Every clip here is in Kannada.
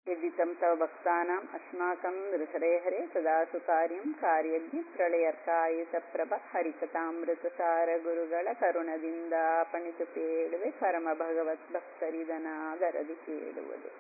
यदितं तव भक्तानाम् अस्माकं नृहरे हरे सदा सुकार्यं कार्यज्ञ ಪ್ರಳಯರ್ಕಾಯಿತಪ್ರಭ ಹರಿಕಥಾಮೃತಸಾರ ಗುರುಗಳ ಕರುಣದಿಂದ ಪಣಿತು ಕೇಳುವೆ ಪರಮ ಭಗವತ್ ಭಕ್ತರಿದನಾದರದಿ ಕೇಳುವುದು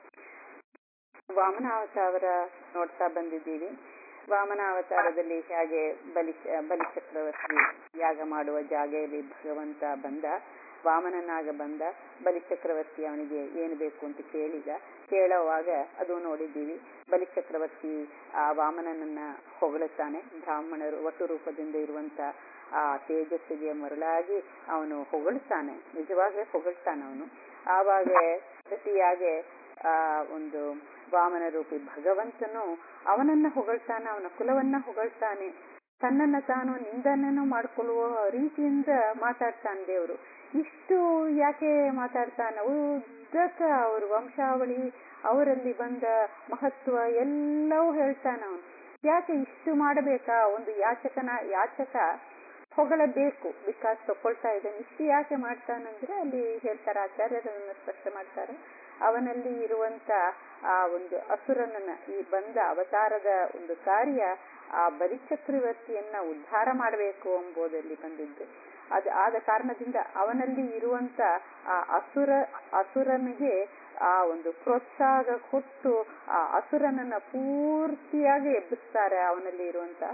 ವಾಮನಾವತಾರ ನೋಡ್ತಾ ಬಂದಿದ್ದೀವಿ ವಾಮನಾವತಾರದಲ್ಲಿ ಹೇಗೆ ಬಲಿ ಬಲಿಚಕ್ರವರ್ತಿ ಯಾಗ ಮಾಡುವ ಜಾಗೆಯಲ್ಲಿ ಭಗವಂತ ಬಂದ ವಾಮನನಾಗ ಬಂದ ಬಲಿಚಕ್ರವರ್ತಿ ಅವನಿಗೆ ಏನು ಬೇಕು ಅಂತ ಕೇಳಿದ ಕೇಳುವಾಗ ಅದು ನೋಡಿದ್ದೀವಿ ಬಲಿಚಕ್ರವರ್ತಿ ಆ ವಾಮನನನ್ನ ಹೊಗಳುತ್ತಾನೆ ಬ್ರಾಹ್ಮಣರು ಒಟ್ಟು ರೂಪದಿಂದ ಇರುವಂತ ಆ ತೇಜಸ್ಸಿಗೆ ಮರಳಾಗಿ ಅವನು ಹೊಗಳ್ತಾನೆ ನಿಜವಾಗ್ಲೇ ಹೊಗಳ್ತಾನೆ ಅವನು ಆವಾಗ ಪ್ರತಿಯಾಗೆ ಆ ಒಂದು ವಾಮನ ರೂಪಿ ಭಗವಂತನು ಅವನನ್ನ ಹೊಗಳ್ತಾನೆ ಅವನ ಕುಲವನ್ನ ಹೊಗಳ್ತಾನೆ ತನ್ನನ್ನ ತಾನು ನಿಂದನನ್ನು ಮಾಡಿಕೊಳ್ಳುವ ರೀತಿಯಿಂದ ಮಾತಾಡ್ತಾನೆ ದೇವರು ಇಷ್ಟು ಯಾಕೆ ಮಾತಾಡ್ತಾನೆ ಉದ್ದಕ ಅವ್ರ ವಂಶಾವಳಿ ಅವರಲ್ಲಿ ಬಂದ ಮಹತ್ವ ಎಲ್ಲವೂ ಹೇಳ್ತಾನೆ ಅವನು ಯಾಕೆ ಇಷ್ಟು ಮಾಡಬೇಕಾ ಒಂದು ಯಾಚಕನ ಯಾಚಕ ಹೊಗಳಬೇಕು ಬಿಕಾಸ್ ತಕೊಳ್ತಾ ಇದ್ದಾನೆ ಇಷ್ಟು ಯಾಕೆ ಮಾಡ್ತಾನಂದ್ರೆ ಅಲ್ಲಿ ಹೇಳ್ತಾರೆ ಆಚಾರ್ಯರನ್ನ ಸ್ಪಷ್ಟ ಮಾಡ್ತಾರೆ ಅವನಲ್ಲಿ ಇರುವಂತ ಆ ಒಂದು ಅಸುರನನ್ನ ಈ ಬಂದ ಅವತಾರದ ಒಂದು ಕಾರ್ಯ ಆ ಬಲಿಚಕ್ರವರ್ತಿಯನ್ನ ಉದ್ಧಾರ ಮಾಡಬೇಕು ಎಂಬುದಲ್ಲಿ ಬಂದಿದ್ದು ಅದು ಆದ ಕಾರಣದಿಂದ ಅವನಲ್ಲಿ ಇರುವಂತ ಆ ಅಸುರ ಅಸುರನಿಗೆ ಆ ಒಂದು ಪ್ರೋತ್ಸಾಹ ಕೊಟ್ಟು ಆ ಅಸುರನನ್ನ ಪೂರ್ತಿಯಾಗಿ ಎಬ್ಬಿಸ್ತಾರೆ ಅವನಲ್ಲಿ ಇರುವಂತ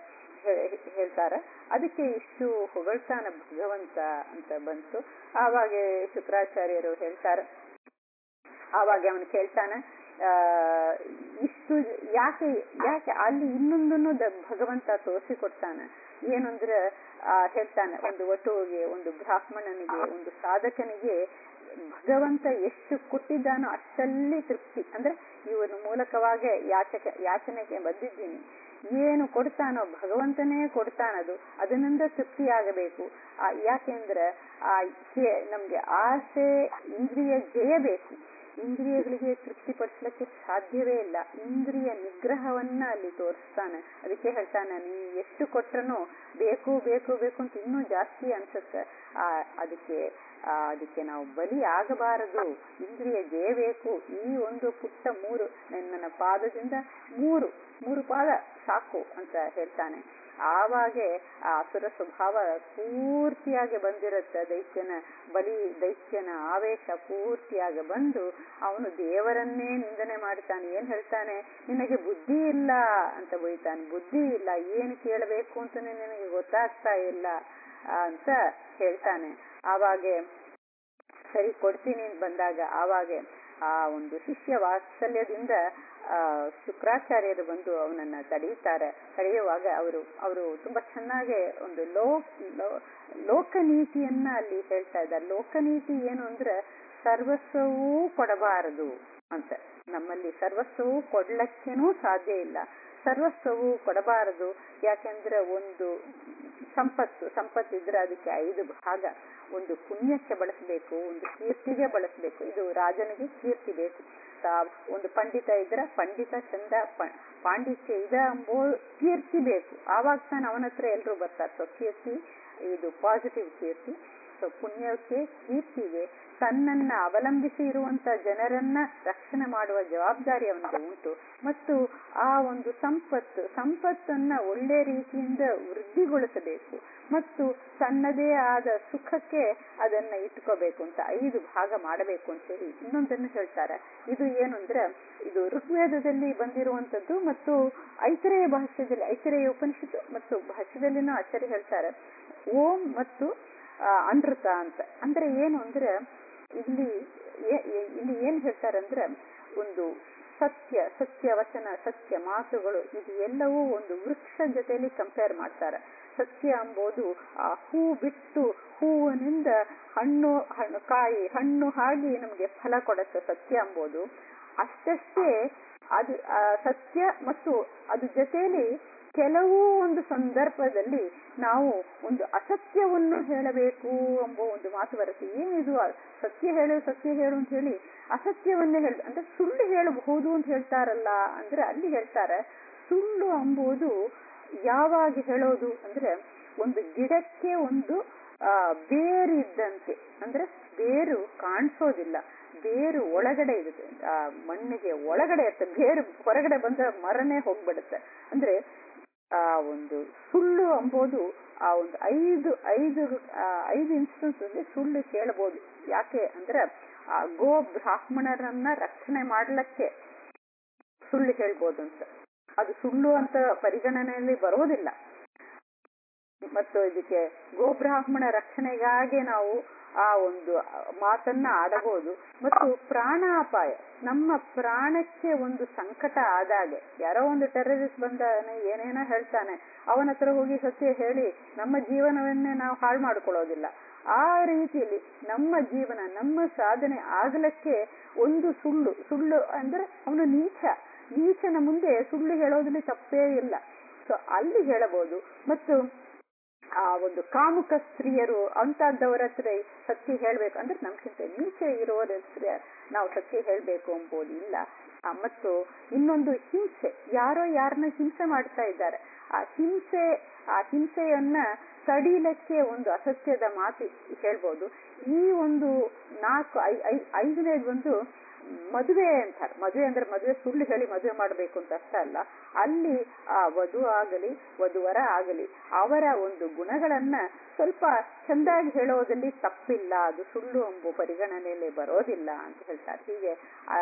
ಹೇಳ್ತಾರೆ ಅದಕ್ಕೆ ಇಷ್ಟು ಹೊಗಳ್ತಾನ ಭಗವಂತ ಅಂತ ಬಂತು ಆವಾಗ ಶುಕ್ರಾಚಾರ್ಯರು ಹೇಳ್ತಾರೆ ಆವಾಗ ಅವನು ಕೇಳ್ತಾನೆ ಆ ಇಷ್ಟು ಯಾಕೆ ಯಾಕೆ ಅಲ್ಲಿ ಇನ್ನೊಂದನ್ನು ಭಗವಂತ ತೋರಿಸಿಕೊಡ್ತಾನೆ ಏನಂದ್ರೆ ಆ ಹೇಳ್ತಾನೆ ಒಂದು ವಟುವಿಗೆ ಒಂದು ಬ್ರಾಹ್ಮಣನಿಗೆ ಒಂದು ಸಾಧಕನಿಗೆ ಭಗವಂತ ಎಷ್ಟು ಕೊಟ್ಟಿದ್ದಾನೋ ಅಷ್ಟಲ್ಲಿ ತೃಪ್ತಿ ಅಂದ್ರೆ ಇವನ ಮೂಲಕವಾಗಿ ಯಾಚಕ ಯಾಚನೆಗೆ ಬಂದಿದ್ದೀನಿ ಏನು ಕೊಡ್ತಾನೋ ಭಗವಂತನೇ ಕೊಡ್ತಾನದು ಅದರಿಂದ ತೃಪ್ತಿ ಆಗಬೇಕು ಯಾಕೆಂದ್ರೆ ಆ ನಮ್ಗೆ ಆಸೆ ಇಂದ್ರಿಯ ಜಯ ಬೇಕು ಇಂದ್ರಿಯಗಳಿಗೆ ತೃಪ್ತಿಪಡಿಸ್ಲಿಕ್ಕೆ ಸಾಧ್ಯವೇ ಇಲ್ಲ ಇಂದ್ರಿಯ ನಿಗ್ರಹವನ್ನ ಅಲ್ಲಿ ತೋರಿಸ್ತಾನೆ ಅದಕ್ಕೆ ಹೇಳ್ತಾನೆ ನೀ ಎಷ್ಟು ಕೊಟ್ರನು ಬೇಕು ಬೇಕು ಬೇಕು ಅಂತ ಇನ್ನೂ ಜಾಸ್ತಿ ಅನ್ಸುತ್ತೆ ಆ ಅದಕ್ಕೆ ಅದಕ್ಕೆ ನಾವು ಬಲಿ ಆಗಬಾರದು ಇಂದ್ರಿಯ ಜಯಬೇಕು ಈ ಒಂದು ಪುಟ್ಟ ಮೂರು ನನ್ನ ಪಾದದಿಂದ ಮೂರು ಮೂರು ಪಾದ ಸಾಕು ಅಂತ ಹೇಳ್ತಾನೆ ಆವಾಗೆ ಆ ಅಸುರ ಸ್ವಭಾವ ಪೂರ್ತಿಯಾಗಿ ಬಂದಿರುತ್ತೆ ದೈತ್ಯನ ಬಲಿ ದೈತ್ಯನ ಆವೇಶ ಪೂರ್ತಿಯಾಗಿ ಬಂದು ಅವನು ದೇವರನ್ನೇ ನಿಂದನೆ ಮಾಡ್ತಾನೆ ಏನ್ ಹೇಳ್ತಾನೆ ನಿನಗೆ ಬುದ್ಧಿ ಇಲ್ಲ ಅಂತ ಬೈತಾನೆ ಬುದ್ಧಿ ಇಲ್ಲ ಏನು ಕೇಳಬೇಕು ಅಂತ ನಿನಗೆ ಗೊತ್ತಾಗ್ತಾ ಇಲ್ಲ ಅಂತ ಹೇಳ್ತಾನೆ ಆವಾಗೆ ಸರಿ ಕೊಡ್ತೀನಿ ಬಂದಾಗ ಆವಾಗೆ ಆ ಒಂದು ಶಿಷ್ಯ ವಾತ್ಸಲ್ಯದಿಂದ ಆ ಶುಕ್ರಾಚಾರ್ಯರು ಬಂದು ಅವನನ್ನ ತಡೆಯುತ್ತಾರೆ ತಡೆಯುವಾಗ ಅವರು ಅವರು ತುಂಬಾ ಚೆನ್ನಾಗಿ ಒಂದು ಲೋ ಲೋಕನೀತಿಯನ್ನ ಅಲ್ಲಿ ಹೇಳ್ತಾ ಇದ್ದಾರೆ ಲೋಕನೀತಿ ಏನು ಅಂದ್ರೆ ಸರ್ವಸ್ವವೂ ಕೊಡಬಾರದು ಅಂತ ನಮ್ಮಲ್ಲಿ ಸರ್ವಸ್ವವು ಕೊಡ್ಲಕ್ಕೇನೂ ಸಾಧ್ಯ ಇಲ್ಲ ಸರ್ವಸ್ವವು ಕೊಡಬಾರದು ಯಾಕೆಂದ್ರೆ ಒಂದು ಸಂಪತ್ತು ಸಂಪತ್ತಿದ್ರೆ ಅದಕ್ಕೆ ಐದು ಭಾಗ ಒಂದು ಪುಣ್ಯಕ್ಕೆ ಬಳಸಬೇಕು ಒಂದು ಕೀರ್ತಿಗೆ ಬಳಸಬೇಕು ಇದು ರಾಜನಿಗೆ ಕೀರ್ತಿ ಬೇಕು ಒಂದು ಪಂಡಿತ ಇದ್ರೆ ಪಂಡಿತ ಚಂದ ಪಾಂಡಿತ್ಯ ಇದೆ ಎಂಬೋ ಕೀರ್ತಿ ಬೇಕು ಆವಾಗ ತಾನು ಅವನ ಹತ್ರ ಎಲ್ರು ಬರ್ತಾರೆ ಸೊ ಕೀರ್ತಿ ಇದು ಪಾಸಿಟಿವ್ ಕೀರ್ತಿ ಸೊ ಪುಣ್ಯಕ್ಕೆ ಕೀರ್ತಿಗೆ ತನ್ನನ್ನ ಅವಲಂಬಿಸಿ ಇರುವಂತ ಜನರನ್ನ ರಕ್ಷಣೆ ಮಾಡುವ ಜವಾಬ್ದಾರಿ ಅವನಿಗೆ ಉಂಟು ಮತ್ತು ಆ ಒಂದು ಸಂಪತ್ತು ಸಂಪತ್ತನ್ನ ಒಳ್ಳೆ ರೀತಿಯಿಂದ ವೃದ್ಧಿಗೊಳಿಸಬೇಕು ಮತ್ತು ತನ್ನದೇ ಆದ ಸುಖಕ್ಕೆ ಅದನ್ನ ಇಟ್ಕೋಬೇಕು ಅಂತ ಐದು ಭಾಗ ಮಾಡಬೇಕು ಅಂತ ಹೇಳಿ ಇನ್ನೊಂದನ್ನು ಹೇಳ್ತಾರೆ ಇದು ಏನು ಅಂದ್ರೆ ಇದು ಋಗ್ವೇದದಲ್ಲಿ ಬಂದಿರುವಂತದ್ದು ಮತ್ತು ಐತರೆಯ ಭಾಷ್ಯದಲ್ಲಿ ಐತರೆಯ ಉಪನಿಷತ್ತು ಮತ್ತು ಭಾಷ್ಯದಲ್ಲಿನೂ ಆಚಾರ್ಯ ಹೇಳ್ತಾರೆ ಓಂ ಮತ್ತು ಅನೃತ ಅಂತ ಅಂದ್ರೆ ಏನು ಅಂದ್ರೆ ಇಲ್ಲಿ ಇಲ್ಲಿ ಏನ್ ಹೇಳ್ತಾರಂದ್ರೆ ಒಂದು ಸತ್ಯ ಸತ್ಯ ವಚನ ಸತ್ಯ ಮಾತುಗಳು ಇದು ಎಲ್ಲವೂ ಒಂದು ವೃಕ್ಷ ಜೊತೆಯಲ್ಲಿ ಕಂಪೇರ್ ಮಾಡ್ತಾರೆ ಸತ್ಯ ಎಂಬುದು ಆ ಹೂ ಬಿಟ್ಟು ಹೂವಿನಿಂದ ಹಣ್ಣು ಹಣ್ಣು ಕಾಯಿ ಹಣ್ಣು ಹಾಗೆ ನಮಗೆ ಫಲ ಕೊಡುತ್ತೆ ಸತ್ಯ ಎಂಬುದು ಅಷ್ಟಷ್ಟೇ ಅದು ಸತ್ಯ ಮತ್ತು ಅದು ಜೊತೆಯಲ್ಲಿ ಕೆಲವು ಒಂದು ಸಂದರ್ಭದಲ್ಲಿ ನಾವು ಒಂದು ಅಸತ್ಯವನ್ನು ಹೇಳಬೇಕು ಎಂಬ ಒಂದು ಮಾತು ಬರುತ್ತೆ ಏನಿದು ಸತ್ಯ ಹೇಳು ಸತ್ಯ ಹೇಳು ಅಂತ ಹೇಳಿ ಅಸತ್ಯವನ್ನೇ ಹೇಳ ಅಂದ್ರೆ ಸುಳ್ಳು ಹೇಳಬಹುದು ಅಂತ ಹೇಳ್ತಾರಲ್ಲ ಅಂದ್ರೆ ಅಲ್ಲಿ ಹೇಳ್ತಾರೆ ಸುಳ್ಳು ಎಂಬುದು ಯಾವಾಗ ಹೇಳೋದು ಅಂದ್ರೆ ಒಂದು ಗಿಡಕ್ಕೆ ಒಂದು ಆ ಬೇರಿದ್ದಂತೆ ಅಂದ್ರೆ ಬೇರು ಕಾಣಿಸೋದಿಲ್ಲ ಬೇರು ಒಳಗಡೆ ಇರುತ್ತೆ ಆ ಮಣ್ಣಿಗೆ ಒಳಗಡೆ ಇರುತ್ತೆ ಬೇರು ಹೊರಗಡೆ ಬಂದ್ರೆ ಮರನೇ ಹೋಗ್ಬಿಡುತ್ತೆ ಅಂದ್ರೆ ಆ ಒಂದು ಸುಳ್ಳು ಅಂಬೋದು ಆ ಒಂದು ಐದು ಐದು ಆ ಐದು ಇನ್ಸ್ಟೆನ್ಸ್ ಅಲ್ಲಿ ಸುಳ್ಳು ಕೇಳಬಹುದು ಯಾಕೆ ಅಂದ್ರೆ ಆ ಗೋ ಬ್ರಾಹ್ಮಣರನ್ನ ರಕ್ಷಣೆ ಮಾಡ್ಲಿಕ್ಕೆ ಸುಳ್ಳು ಹೇಳ್ಬೋದು ಅಂತ ಅದು ಸುಳ್ಳು ಅಂತ ಪರಿಗಣನೆಯಲ್ಲಿ ಬರೋದಿಲ್ಲ ಮತ್ತು ಇದಕ್ಕೆ ಗೋಬ್ರಾಹ್ಮಣ ರಕ್ಷಣೆಗಾಗಿ ನಾವು ಆ ಒಂದು ಮಾತನ್ನ ಆಡಬಹುದು ಮತ್ತು ಪ್ರಾಣಾಪಾಯ ನಮ್ಮ ಪ್ರಾಣಕ್ಕೆ ಒಂದು ಸಂಕಟ ಆದಾಗೆ ಯಾರೋ ಒಂದು ಟೆರರಿಸ್ಟ್ ಬಂದಾನೆ ಏನೇನೋ ಹೇಳ್ತಾನೆ ಅವನ ಹತ್ರ ಹೋಗಿ ಸತ್ಯ ಹೇಳಿ ನಮ್ಮ ಜೀವನವನ್ನೇ ನಾವು ಹಾಳು ಮಾಡ್ಕೊಳ್ಳೋದಿಲ್ಲ ಆ ರೀತಿಯಲ್ಲಿ ನಮ್ಮ ಜೀವನ ನಮ್ಮ ಸಾಧನೆ ಆಗ್ಲಿಕ್ಕೆ ಒಂದು ಸುಳ್ಳು ಸುಳ್ಳು ಅಂದ್ರೆ ಅವನು ನೀಚ ನೀಚನ ಮುಂದೆ ಸುಳ್ಳು ಹೇಳೋದ್ರಲ್ಲಿ ತಪ್ಪೇ ಇಲ್ಲ ಸೊ ಅಲ್ಲಿ ಹೇಳಬಹುದು ಮತ್ತು ಆ ಒಂದು ಕಾಮುಕ ಸ್ತ್ರೀಯರು ಅಂತದ್ದವರ ಹತ್ರ ಸತ್ಯ ಹೇಳ್ಬೇಕು ಅಂದ್ರೆ ನಮ್ಗಿಂತ ನೀಚೆ ಇರೋರ ಹತ್ರ ನಾವು ಸತ್ಯ ಹೇಳ್ಬೇಕು ಎಂಬುದು ಇಲ್ಲ ಆ, ಮತ್ತು ಇನ್ನೊಂದು ಹಿಂಸೆ ಯಾರೋ ಯಾರನ್ನ ಹಿಂಸೆ ಮಾಡ್ತಾ ಇದ್ದಾರೆ ಆ ಹಿಂಸೆ ಆ ಹಿಂಸೆಯನ್ನ ತಡೀಲಕ್ಕೆ ಒಂದು ಅಸತ್ಯದ ಮಾತು ಹೇಳ್ಬೋದು ಈ ಒಂದು ನಾಲ್ಕು ಐ- ಐ- ಐದನೇದು ಒಂದು ಮದುವೆ ಅಂತಾರೆ ಮದುವೆ ಅಂದ್ರೆ ಮದುವೆ ಸುಳ್ಳು ಹೇಳಿ ಮದುವೆ ಮಾಡಬೇಕು ಅಂತ ಅರ್ಥ ಅಲ್ಲ ಅಲ್ಲಿ ಆ ವಧು ಆಗಲಿ ವಧುವರ ಆಗಲಿ ಅವರ ಒಂದು ಗುಣಗಳನ್ನ ಸ್ವಲ್ಪ ಚಂದಾಗಿ ಹೇಳೋದಲ್ಲಿ ತಪ್ಪಿಲ್ಲ ಅದು ಸುಳ್ಳು ಎಂಬ ಪರಿಗಣನೆಯಲ್ಲಿ ಬರೋದಿಲ್ಲ ಅಂತ ಹೇಳ್ತಾರೆ ಹೀಗೆ ಆ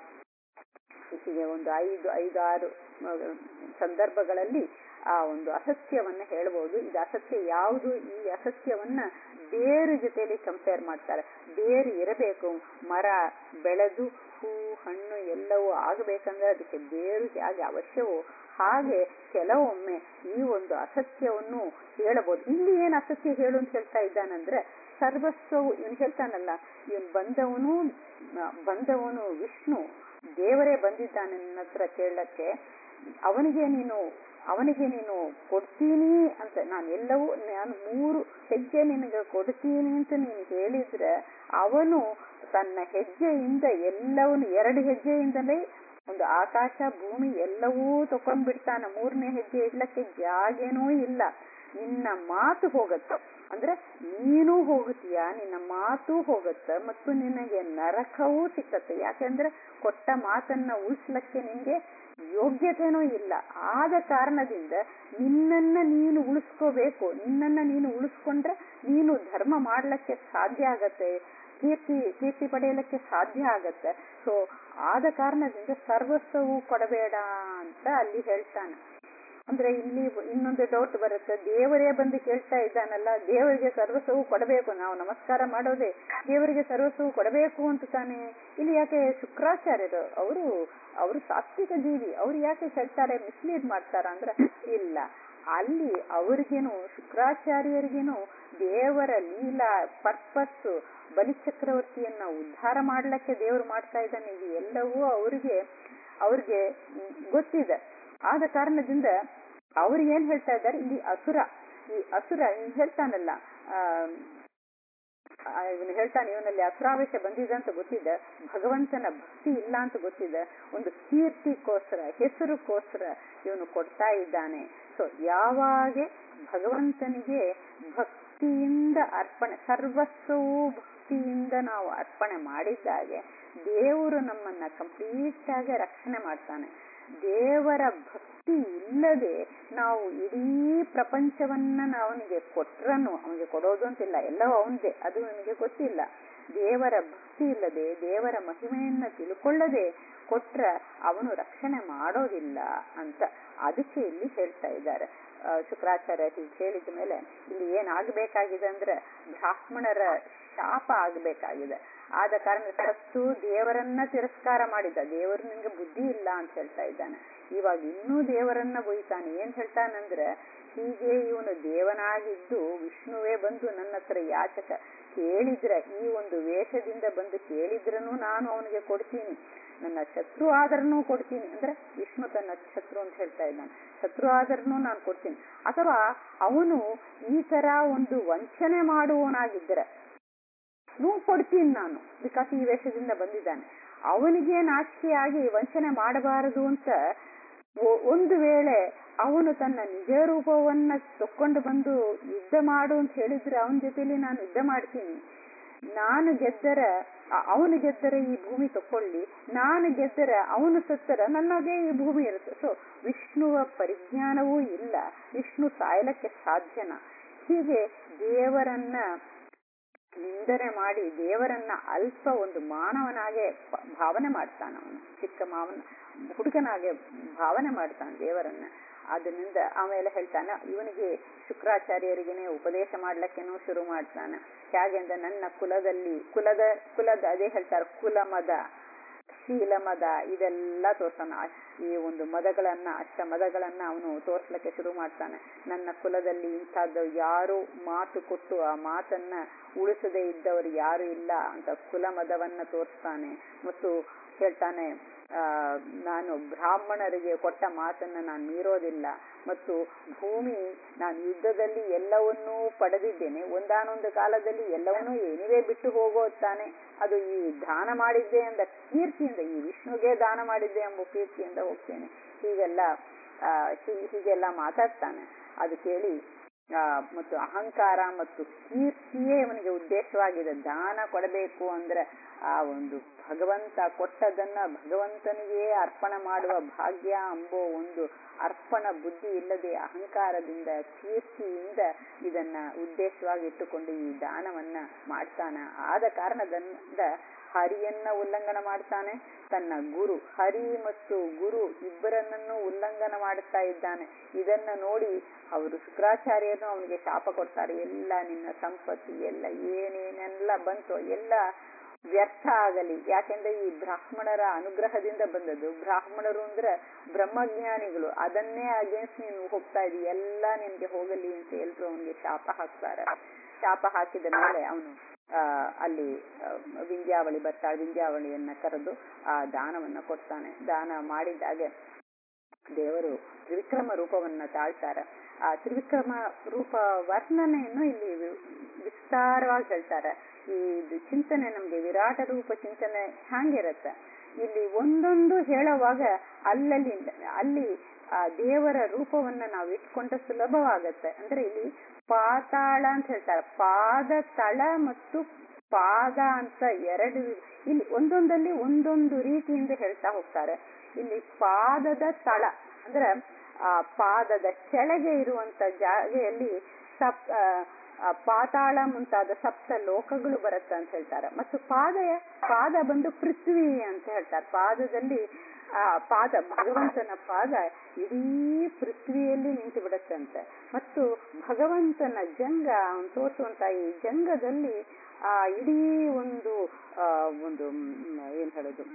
ಹೀಗೆ ಒಂದು ಐದು ಐದು ಆರು ಆ, ಸಂದರ್ಭಗಳಲ್ಲಿ ಆ ಒಂದು ಅಸತ್ಯವನ್ನ ಹೇಳ್ಬೋದು ಇದು ಅಸತ್ಯ ಯಾವುದು ಈ ಅಸತ್ಯವನ್ನ ಬೇರು ಜೊತೆಯಲ್ಲಿ ಕಂಪೇರ್ ಮಾಡ್ತಾರೆ ಬೇರು ಇರಬೇಕು ಮರ ಬೆಳೆದು ಹೂ ಹಣ್ಣು ಎಲ್ಲವೂ ಆಗಬೇಕಂದ್ರೆ ಅದಕ್ಕೆ ಬೇರು ಹೇಗೆ ಅವಶ್ಯವೋ ಹಾಗೆ ಕೆಲವೊಮ್ಮೆ ಈ ಒಂದು ಅಸತ್ಯವನ್ನು ಹೇಳಬಹುದು ಇಲ್ಲಿ ಏನ್ ಅಸತ್ಯ ಹೇಳು ಅಂತ ಹೇಳ್ತಾ ಇದ್ದಾನಂದ್ರೆ ಸರ್ವಸ್ವವು ಇವನು ಹೇಳ್ತಾನಲ್ಲ ಇವನು ಬಂದವನು ಆ, ಬಂದವನು ವಿಷ್ಣು ದೇವರೇ ಬಂದಿದ್ದಾನೆ ನನ್ನ ಹತ್ರ ಕೇಳಕ್ಕೆ ಅವನಿಗೆ ನೀನು ಅವನಿಗೆ ನೀನು ಕೊಡ್ತೀನಿ ಅಂತ ನಾನು ಎಲ್ಲವೂ ನಾನು ಮೂರು ಹೆಜ್ಜೆ ನಿನಗೆ ಕೊಡ್ತೀನಿ ಅಂತ ನೀನು ಹೇಳಿದ್ರೆ ಅವನು ತನ್ನ ಹೆಜ್ಜೆಯಿಂದ ಎಲ್ಲವನ್ನು ಎರಡು ಹೆಜ್ಜೆಯಿಂದಲೇ ಒಂದು ಆಕಾಶ ಭೂಮಿ ಎಲ್ಲವೂ ತಕೊಂಡ್ಬಿಡ್ತಾನೆ ಮೂರನೇ ಹೆಜ್ಜೆ ಇಡ್ಲಕ್ಕೆ ಜಾಗೇನೂ ಇಲ್ಲ ನಿನ್ನ ಮಾತು ಹೋಗತ್ತೆ ಅಂದ್ರೆ ನೀನು ಹೋಗುತ್ತೀಯ ನಿನ್ನ ಮಾತು ಹೋಗತ್ತೆ ಮತ್ತು ನಿನಗೆ ನರಕವೂ ಸಿಕ್ಕತ್ತೆ ಯಾಕೆಂದ್ರೆ ಕೊಟ್ಟ ಮಾತನ್ನ ಉಳಿಸ್ಲಕ್ಕೆ ನಿನ್ಗೆ ಯೋಗ್ಯತೆನೂ ಇಲ್ಲ ಆದ ಕಾರಣದಿಂದ ನಿನ್ನನ್ನ ನೀನು ಉಳಿಸ್ಕೋಬೇಕು ನಿನ್ನನ್ನ ನೀನು ಉಳಿಸ್ಕೊಂಡ್ರೆ ನೀನು ಧರ್ಮ ಮಾಡ್ಲಿಕ್ಕೆ ಸಾಧ್ಯ ಆಗತ್ತೆ ಕೀರ್ತಿ ಕೀರ್ತಿ ಪಡೆಯಲಿಕ್ಕೆ ಸಾಧ್ಯ ಆಗತ್ತೆ ಸೊ ಆದ ಕಾರಣದಿಂದ ಸರ್ವಸ್ವವು ಕೊಡಬೇಡ ಅಂತ ಅಲ್ಲಿ ಹೇಳ್ತಾನೆ ಅಂದ್ರೆ ಇಲ್ಲಿ ಇನ್ನೊಂದು ಡೌಟ್ ಬರುತ್ತೆ ದೇವರೇ ಬಂದು ಕೇಳ್ತಾ ಇದ್ದಾನಲ್ಲ ದೇವರಿಗೆ ಸರ್ವಸ್ವವು ಕೊಡಬೇಕು ನಾವು ನಮಸ್ಕಾರ ಮಾಡೋದೇ ದೇವರಿಗೆ ಸರ್ವಸ್ವವು ಕೊಡಬೇಕು ಅಂತ ತಾನೆ ಇಲ್ಲಿ ಯಾಕೆ ಶುಕ್ರಾಚಾರ್ಯರು ಅವರು ಅವರು ಸಾತ್ವಿಕ ಜೀವಿ ಅವ್ರು ಯಾಕೆ ಹೇಳ್ತಾರೆ ಮಿಸ್ಲೀಡ್ ಮಾಡ್ತಾರ ಅಂದ್ರೆ ಇಲ್ಲ ಅಲ್ಲಿ ಅವ್ರಿಗೇನು ಶುಕ್ರಾಚಾರ್ಯರಿಗೇನು ದೇವರ ಲೀಲಾ ಪರ್ಪಸ್ ಬಲಿಚಕ್ರವರ್ತಿಯನ್ನ ಉದ್ಧಾರ ಮಾಡ್ಲಿಕ್ಕೆ ದೇವರು ಮಾಡ್ತಾ ಇದ್ದಾನೆ ಇದು ಎಲ್ಲವೂ ಅವ್ರಿಗೆ ಅವ್ರಿಗೆ ಮ್, ಗೊತ್ತಿದೆ ಆದ ಕಾರಣದಿಂದ ಅವ್ರು ಏನ್ ಹೇಳ್ತಾ ಇದ್ದಾರೆ ಇಲ್ಲಿ ಅಸುರ ಈ ಅಸುರ ಇವ್ನು ಹೇಳ್ತಾನಲ್ಲ ಆ ಇವನು ಹೇಳ್ತಾನೆ ಇವನಲ್ಲಿ ಅಸುರಾವೇಶ ಬಂದಿದೆ ಅಂತ ಗೊತ್ತಿದೆ ಭಗವಂತನ ಭಕ್ತಿ ಇಲ್ಲ ಅಂತ ಗೊತ್ತಿದೆ ಒಂದು ಕೀರ್ತಿಗೋಸ್ಕರ ಹೆಸರುಗೋಸ್ಕರ ಇವನು ಕೊಡ್ತಾ ಇದ್ದಾನೆ ಸೊ ಯಾವಾಗ ಭಗವಂತನಿಗೆ ಭಕ್ತಿಯಿಂದ ಅರ್ಪಣೆ ಸರ್ವಸ್ವವೂ ಭಕ್ತಿಯಿಂದ ನಾವು ಅರ್ಪಣೆ ಮಾಡಿದ್ದಾಗೆ ದೇವರು ನಮ್ಮನ್ನ ಕಂಪ್ಲೀಟ್ ಆಗಿ ರಕ್ಷಣೆ ಮಾಡ್ತಾನೆ ದೇವರ ಭಕ್ತಿ ಇಲ್ಲದೆ ನಾವು ಇಡೀ ಪ್ರಪಂಚವನ್ನ ನಾವು ಅವನಿಗೆ ಕೊಟ್ರನು ಅವನಿಗೆ ಕೊಡೋದು ಅಂತಿಲ್ಲ ಎಲ್ಲವೂ ಅವನದೇ ಅದು ನನಗೆ ಗೊತ್ತಿಲ್ಲ ದೇವರ ಭಕ್ತಿ ಇಲ್ಲದೆ ದೇವರ ಮಹಿಮೆಯನ್ನ ತಿಳ್ಕೊಳ್ಳದೆ ಕೊಟ್ರ ಅವನು ರಕ್ಷಣೆ ಮಾಡೋದಿಲ್ಲ ಅಂತ ಅದಕ್ಕೆ ಇಲ್ಲಿ ಹೇಳ್ತಾ ಇದ್ದಾರೆ ಆ, ಶುಕ್ರಾಚಾರ್ಯ ಹೀಗೆ ಹೇಳಿದ ಮೇಲೆ ಇಲ್ಲಿ ಏನಾಗಬೇಕಾಗಿದೆ ಅಂದ್ರೆ ಬ್ರಾಹ್ಮಣರ ಶಾಪ ಆಗಬೇಕಾಗಿದೆ ಆದ ಕಾರಣ ಸತ್ತು ದೇವರನ್ನ ತಿರಸ್ಕಾರ ಮಾಡಿದ ದೇವರು ನಿನ್ಗೆ ಬುದ್ಧಿ ಇಲ್ಲ ಅಂತ ಹೇಳ್ತಾ ಇದ್ದಾನೆ ಇವಾಗ ಇನ್ನೂ ದೇವರನ್ನ ಬೊಯ್ತಾನೆ ಏನ್ ಹೇಳ್ತಾನಂದ್ರೆ ಹೀಗೆ ಇವನು ದೇವನಾಗಿದ್ದು ವಿಷ್ಣುವೇ ಬಂದು ನನ್ನ ಹತ್ರ ಯಾಚಕ ಕೇಳಿದ್ರೆ ಈ ಒಂದು ವೇಷದಿಂದ ಬಂದು ಕೇಳಿದ್ರನು ನಾನು ಅವನಿಗೆ ಕೊಡ್ತೀನಿ ನನ್ನ ಶತ್ರು ಆದ್ರೂ ಕೊಡ್ತೀನಿ ಅಂದ್ರೆ ವಿಷ್ಣು ತನ್ನ ಶತ್ರು ಅಂತ ಹೇಳ್ತಾ ಇದ್ದಾನೆ ಶತ್ರು ಆದ್ರೂ ನಾನು ಕೊಡ್ತೀನಿ ಅಥವಾ ಅವನು ಈ ತರ ಒಂದು ವಂಚನೆ ಮಾಡುವವನಾಗಿದ್ದರೆ ನೂ ಕೊಡ್ತೀನಿ ನಾನು ಬಿಕಾಸ್ ಈ ವೇಷದಿಂದ ಬಂದಿದ್ದಾನೆ ಅವನಿಗೆ ನಾಚಿಕೆಯಾಗಿ ವಂಚನೆ ಮಾಡಬಾರದು ಅಂತ ಒ- ಒಂದು ವೇಳೆ ಅವನು ತನ್ನ ನಿಜ ರೂಪವನ್ನ ತಕ್ಕೊಂಡು ಬಂದು ಯುದ್ಧ ಮಾಡು ಅಂತ ಹೇಳಿದ್ರೆ ಅವನ ಜೊತೆಲಿ ನಾನು ಯುದ್ಧ ಮಾಡ್ತೀನಿ ನಾನು ಗೆದ್ದರ ಅವನು ಗೆದ್ದರ ಈ ಭೂಮಿ ತಕೊಳ್ಳಿ ನಾನು ಗೆದ್ದರ ಅವನು ಸತ್ತರ ನನ್ನದೇ ಈ ಭೂಮಿ ಇರುತ್ತೆ ಸೊ ವಿಷ್ಣುವ ಪರಿಜ್ಞಾನವೂ ಇಲ್ಲ ವಿಷ್ಣು ಸಾಯಲಕ್ಕೆ ಸಾಧ್ಯನ ಹೀಗೆ ದೇವರನ್ನ ನಿಂದನೆ ಮಾಡಿ ದೇವರನ್ನ ಅಲ್ಪ ಒಂದು ಮಾನವನಾಗೆ ಪ- ಭಾವನೆ ಮಾಡ್ತಾನ ಅವನು ಚಿಕ್ಕ ಮಾವನ ಹುಡುಗನಾಗೆ ಭಾವನೆ ಮಾಡ್ತಾನೆ ದೇವರನ್ನ ಅದರಿಂದ ಆಮೇಲೆ ಹೇಳ್ತಾನೆ ಇವನಿಗೆ ಶುಕ್ರಾಚಾರ್ಯರಿಗೇನೆ ಉಪದೇಶ ಮಾಡ್ಲಿಕ್ಕೇನೋ ಶುರು ಮಾಡ್ತಾನೆ ಹೇಗೆ ಅಂದ್ರೆ ನನ್ನ ಕುಲದಲ್ಲಿ ಕುಲದ ಕುಲದ ಅದೇ ಹೇಳ್ತಾರೆ ಕುಲ ಮದ ಶೀಲ ಮದ ಇದೆಲ್ಲ ತೋರ್ತಾನ ಈ ಒಂದು ಮದಗಳನ್ನ ಅಷ್ಟ ಮದಗಳನ್ನ ಅವನು ತೋರ್ಸ್ಲಿಕ್ಕೆ ಶುರು ಮಾಡ್ತಾನೆ ನನ್ನ ಕುಲದಲ್ಲಿ ಇಂಥದ್ದು ಯಾರು ಮಾತು ಕೊಟ್ಟು ಆ ಮಾತನ್ನ ಉಳಿಸದೇ ಇದ್ದವರು ಯಾರು ಇಲ್ಲ ಅಂತ ಕುಲ ಮದವನ್ನ ತೋರಿಸ್ತಾನೆ ಮತ್ತು ಹೇಳ್ತಾನೆ ಆ, ನಾನು ಬ್ರಾಹ್ಮಣರಿಗೆ ಕೊಟ್ಟ ಮಾತನ್ನ ನಾನು ಮೀರೋದಿಲ್ಲ ಮತ್ತು ಭೂಮಿ ನಾನು ಯುದ್ಧದಲ್ಲಿ ಎಲ್ಲವನ್ನೂ ಪಡೆದಿದ್ದೇನೆ ಒಂದಾನೊಂದು ಕಾಲದಲ್ಲಿ ಎಲ್ಲವನ್ನೂ ಏನಿವೆ ಬಿಟ್ಟು ಹೋಗೋದು ತಾನೆ ಅದು ಈ ದಾನ ಮಾಡಿದ್ದೆ ಎಂದ ಕೀರ್ತಿಯಿಂದ ಈ ವಿಷ್ಣುಗೆ ದಾನ ಮಾಡಿದ್ದೆ ಎಂಬ ಕೀರ್ತಿಯಿಂದ ಹೋಗ್ತೇನೆ ಹೀಗೆಲ್ಲ ಆ, ಹೀ- ಹೀಗೆಲ್ಲ ಮಾತಾಡ್ತಾನೆ ಅದು ಕೇಳಿ ಆ, ಮತ್ತು ಅಹಂಕಾರ ಮತ್ತು ಕೀರ್ತಿಯೇ ಅವನಿಗೆ ಉದ್ದೇಶವಾಗಿದೆ ದಾನ ಕೊಡಬೇಕು ಅಂದ್ರೆ ಆ ಒಂದು ಭಗವಂತ ಕೊಟ್ಟದನ್ನ ಭಗವಂತನಿಗೆ ಅರ್ಪಣೆ ಮಾಡುವ ಭಾಗ್ಯ ಎಂಬೋ ಒಂದು ಅರ್ಪಣ ಬುದ್ಧಿ ಇಲ್ಲದೆ ಅಹಂಕಾರದಿಂದ ಕೀರ್ತಿಯಿಂದ ಇದನ್ನ ಉದ್ದೇಶವಾಗಿ ಇಟ್ಟುಕೊಂಡು ಈ ದಾನವನ್ನ ಮಾಡ್ತಾನ ಆದ ಕಾರಣದಿಂದ ಹರಿಯನ್ನ ಉಲ್ಲಂಘನ ಮಾಡ್ತಾನೆ ತನ್ನ ಗುರು ಹರಿ ಮತ್ತು ಗುರು ಇಬ್ಬರನ್ನೂ ಉಲ್ಲಂಘನ ಮಾಡುತ್ತಾ ಇದ್ದಾನೆ ಇದನ್ನ ನೋಡಿ ಅವರು ಶುಕ್ರಾಚಾರ್ಯರು ಅವನಿಗೆ ಶಾಪ ಕೊಡ್ತಾರೆ ಎಲ್ಲ ನಿನ್ನ ಸಂಪತ್ತು ಎಲ್ಲ ಏನೇನೆಲ್ಲ ಬಂತು ಎಲ್ಲ ವ್ಯರ್ಥ ಆಗಲಿ ಯಾಕೆಂದ್ರೆ ಈ ಬ್ರಾಹ್ಮಣರ ಅನುಗ್ರಹದಿಂದ ಬಂದದ್ದು ಬ್ರಾಹ್ಮಣರು ಅಂದ್ರೆ ಬ್ರಹ್ಮಜ್ಞಾನಿಗಳು ಅದನ್ನೇ ಅಗೇನ್ಸ್ಟ್ ನೀನು ಹೋಗ್ತಾ ಇದ್ದಿ ಎಲ್ಲ ನಿನ್ಗೆ ಹೋಗಲಿ ಅಂತ ಎಲ್ರು ಅವನಿಗೆ ಶಾಪ ಹಾಕ್ತಾರೆ ಶಾಪ ಹಾಕಿದ ಮೇಲೆ ಅವನು ಆ, ಅಲ್ಲಿ ಆ, ವಿಂಧ್ಯಾವಳಿ ಬರ್ತಾಳೆ ವಿಂಧ್ಯಾವಳಿಯನ್ನ ಕರೆದು ಆ ದಾನವನ್ನ ಕೊಡ್ತಾನೆ ದಾನ ಮಾಡಿದಾಗೆ ದೇವರು ತ್ರಿವಿಕ್ರಮ ರೂಪವನ್ನ ತಾಳ್ತಾರೆ ಆ ತ್ರಿವಿಕ್ರಮ ರೂಪ ವರ್ಣನೆಯನ್ನು ಇಲ್ಲಿ ವಿ- ವಿಸ್ತಾರವಾಗಿ ಹೇಳ್ತಾರೆ ಈ ಇದು ಚಿಂತನೆ ನಮ್ಗೆ ವಿರಾಟ ರೂಪ ಚಿಂತನೆ ಹ್ಯಾಂಗಿರತ್ತೆ ಇಲ್ಲಿ ಒಂದೊಂದು ಹೇಳುವಾಗ ಅಲ್ಲಲ್ಲಿ ಅಲ್ಲಿ ಆ ದೇವರ ರೂಪವನ್ನ ನಾವು ಇಟ್ಕೊಂಡ್ರೆ ಸುಲಭವಾಗತ್ತೆ ಅಂದ್ರೆ ಇಲ್ಲಿ ಪಾತಾಳ ಅಂತ ಹೇಳ್ತಾರೆ ಪಾದ ತಳ ಮತ್ತು ಪಾದ ಅಂತ ಎರಡು ವಿ- ಇಲ್ಲಿ ಒಂದೊಂದಲ್ಲಿ ಒಂದೊಂದು ರೀತಿಯಿಂದ ಹೇಳ್ತಾ ಹೋಗ್ತಾರೆ ಇಲ್ಲಿ ಪಾದದ ತಳ ಅಂದ್ರೆ ಆ ಪಾದದ ಕೆಳಗೆ ಇರುವಂತ ಜಾಗೆಯಲ್ಲಿ ಸಪ್ ಆ, ಆ, ಪಾತಾಳ ಮುಂತಾದ ಸಪ್ತ ಲೋಕಗಳು ಬರುತ್ತೆ ಅಂತ ಹೇಳ್ತಾರೆ ಮತ್ತು ಪಾದ ಪಾದ ಬಂದು ಪೃಥ್ವಿ ಅಂತ ಹೇಳ್ತಾರೆ ಪಾದದಲ್ಲಿ ಆ ಪಾದ ಭಗವಂತನ ಪಾದ ಇಡೀ ಪೃಥ್ವಿಯಲ್ಲಿ ನಿಂತು ಬಿಡುತ್ತಂತೆ ಮತ್ತು ಭಗವಂತನ ಜಂಗ ಅವನು ತೋರಿಸುವಂತ ಈ ಜಂಗದಲ್ಲಿ ಆ ಇಡೀ ಒಂದು ಆ ಒಂದು ಮ್, ಏನ್ ಹೇಳೋದು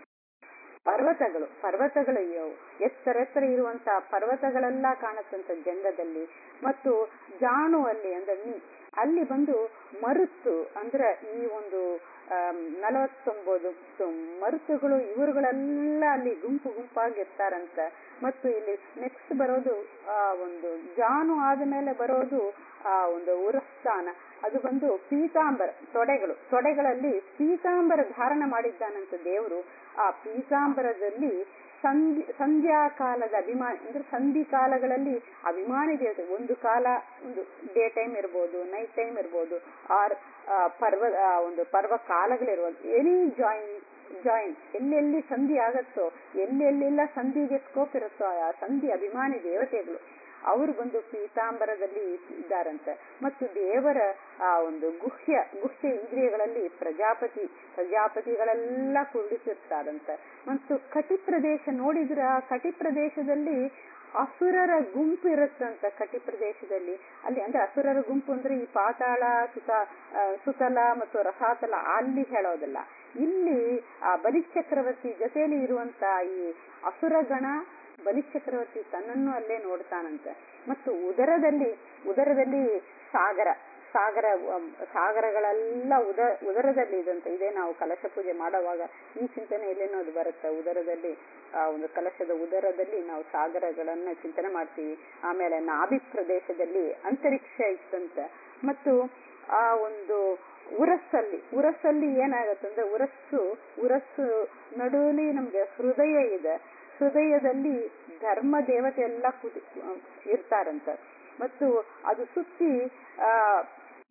ಪರ್ವತಗಳು ಪರ್ವತಗಳು ಇವು. ಎತ್ತರ ಎತ್ತರ ಇರುವಂತಹ ಪರ್ವತಗಳೆಲ್ಲ ಕಾಣುತ್ತಂತ ಜಂಗದಲ್ಲಿ ಮತ್ತು ಜಾಣು ಅಲ್ಲಿ ಅಂದ್ರೆ ನೀ ಅಲ್ಲಿ ಬಂದು ಮರುತ್ತು ಅಂದ್ರೆ ಈ ಒಂದು ಆಮ್, ನಲವತ್ತೊಂಬತ್ತು ಮರುತುಗಳು ಇವರುಗಳೆಲ್ಲ ಅಲ್ಲಿ ಗುಂಪು ಗುಂಪಾಗಿ ಇರ್ತಾರಂತ ಮತ್ತು ಇಲ್ಲಿ ನೆಕ್ಸ್ಟ್ ಬರೋದು ಆ ಒಂದು ಜಾನು ಆದ್ಮೇಲೆ ಬರೋದು ಆ ಒಂದು ಉರಸ್ಥಾನ ಅದು ಬಂದು ಪೀತಾಂಬರ ತೊಡೆಗಳು ತೊಡೆಗಳಲ್ಲಿ ಪೀತಾಂಬರ ಧಾರಣ ಮಾಡಿದ್ದಾನಂತ ದೇವರು ಆ ಪೀತಾಂಬರದಲ್ಲಿ ಸಂಧಿ ಸಂಧ್ಯಾ ಕಾಲದ ಅಭಿಮಾನಿ ಅಂದ್ರೆ ಸಂಧಿ ಕಾಲಗಳಲ್ಲಿ ಅಭಿಮಾನಿ ದೇವತೆ ಒಂದು ಕಾಲ ಒಂದು ಡೇ ಟೈಮ್ ಇರ್ಬೋದು ನೈಟ್ ಟೈಮ್ ಇರ್ಬೋದು ಆರ್ ಪರ್ವ ಆ, ಒಂದು ಪರ್ವ ಕಾಲಗಳಿರ್ಬೋದು ಎನಿ ಜಾಯಿನ್ ಜಾಯಿನ್ ಎಲ್ಲೆಲ್ಲಿ ಸಂಧಿ ಆಗತ್ತೋ ಎಲ್ಲೆಲ್ಲೆಲ್ಲ ಸಂಧಿಗೆ ಸ್ಕೋಪ್ ಇರುತ್ತೋ ಆ ಸಂಧಿ ಅಭಿಮಾನಿ ದೇವತೆಗಳು ಅವರು ಬಂದು ಪೀತಾಂಬರದಲ್ಲಿ ಇದ್ದಾರಂತೆ ಮತ್ತು ದೇವರ ಆ ಒಂದು ಗುಹ್ಯ ಗುಹ್ಯ ಇಂದ್ರಿಯಗಳಲ್ಲಿ ಪ್ರಜಾಪತಿ ಪ್ರಜಾಪತಿಗಳೆಲ್ಲ ಕುರುಡಿಸಿರ್ತಾರಂತೆ ಮತ್ತು ಕಟಿ ಪ್ರದೇಶ ನೋಡಿದ್ರ ಆ ಕಟಿ ಪ್ರದೇಶದಲ್ಲಿ ಅಸುರರ ಗುಂಪು ಇರುತ್ತಂತ ಕಟಿ ಪ್ರದೇಶದಲ್ಲಿ ಅಲ್ಲಿ ಅಂದ್ರೆ ಅಸುರರ ಗುಂಪು ಅಂದ್ರೆ ಈ ಪಾತಾಳ ಸುತ ಆ, ಸುತಲ ಮತ್ತು ರಸಾತಲ ಅಲ್ಲಿ ಹೇಳೋದಲ್ಲ ಇಲ್ಲಿ ಆ ಬಲಿಚಕ್ರವರ್ತಿ ಜೊತೆಯಲ್ಲಿ ಇರುವಂತ ಈ ಅಸುರಗಣ ಬಲಿಚಕ್ರವರ್ತಿ ತನ್ನನ್ನು ಅಲ್ಲೇ ನೋಡ್ತಾನಂತೆ ಮತ್ತು ಉದರದಲ್ಲಿ ಉದರದಲ್ಲಿ ಸಾಗರ ಸಾಗರ ಅಮ್, ಸಾಗರಗಳೆಲ್ಲ ಉದ ಉದರದಲ್ಲಿ ಇದಂತೆ ಇದೇ ನಾವು ಕಲಶ ಪೂಜೆ ಮಾಡುವಾಗ ಈ ಚಿಂತನೆ ಎಲ್ಲೇನೋ ಅದು ಬರುತ್ತೆ ಉದರದಲ್ಲಿ ಆ ಒಂದು ಕಲಶದ ಉದರದಲ್ಲಿ ನಾವು ಸಾಗರಗಳನ್ನ ಚಿಂತನೆ ಮಾಡ್ತೀವಿ ಆಮೇಲೆ ನಾಭಿ ಪ್ರದೇಶದಲ್ಲಿ ಅಂತರಿಕ್ಷ ಇತ್ತಂತೆ ಮತ್ತು ಆ ಒಂದು ಉರಸ್ಸಲ್ಲಿ ಉರಸ್ಸಲ್ಲಿ ಏನಾಗತ್ತಂದ್ರೆ ಉರಸ್ಸು ಉರಸ್ಸು ನಡುವಲ್ಲಿ ನಮ್ಗೆ ಹೃದಯ ಇದೆ ಹೃದಯದಲ್ಲಿ ಧರ್ಮ ದೇವತೆ ಎಲ್ಲ ಕೂತಿ ಇರ್ತಾರಂತ ಮತ್ತು ಅದು ಸುತ್ತಿ ಆ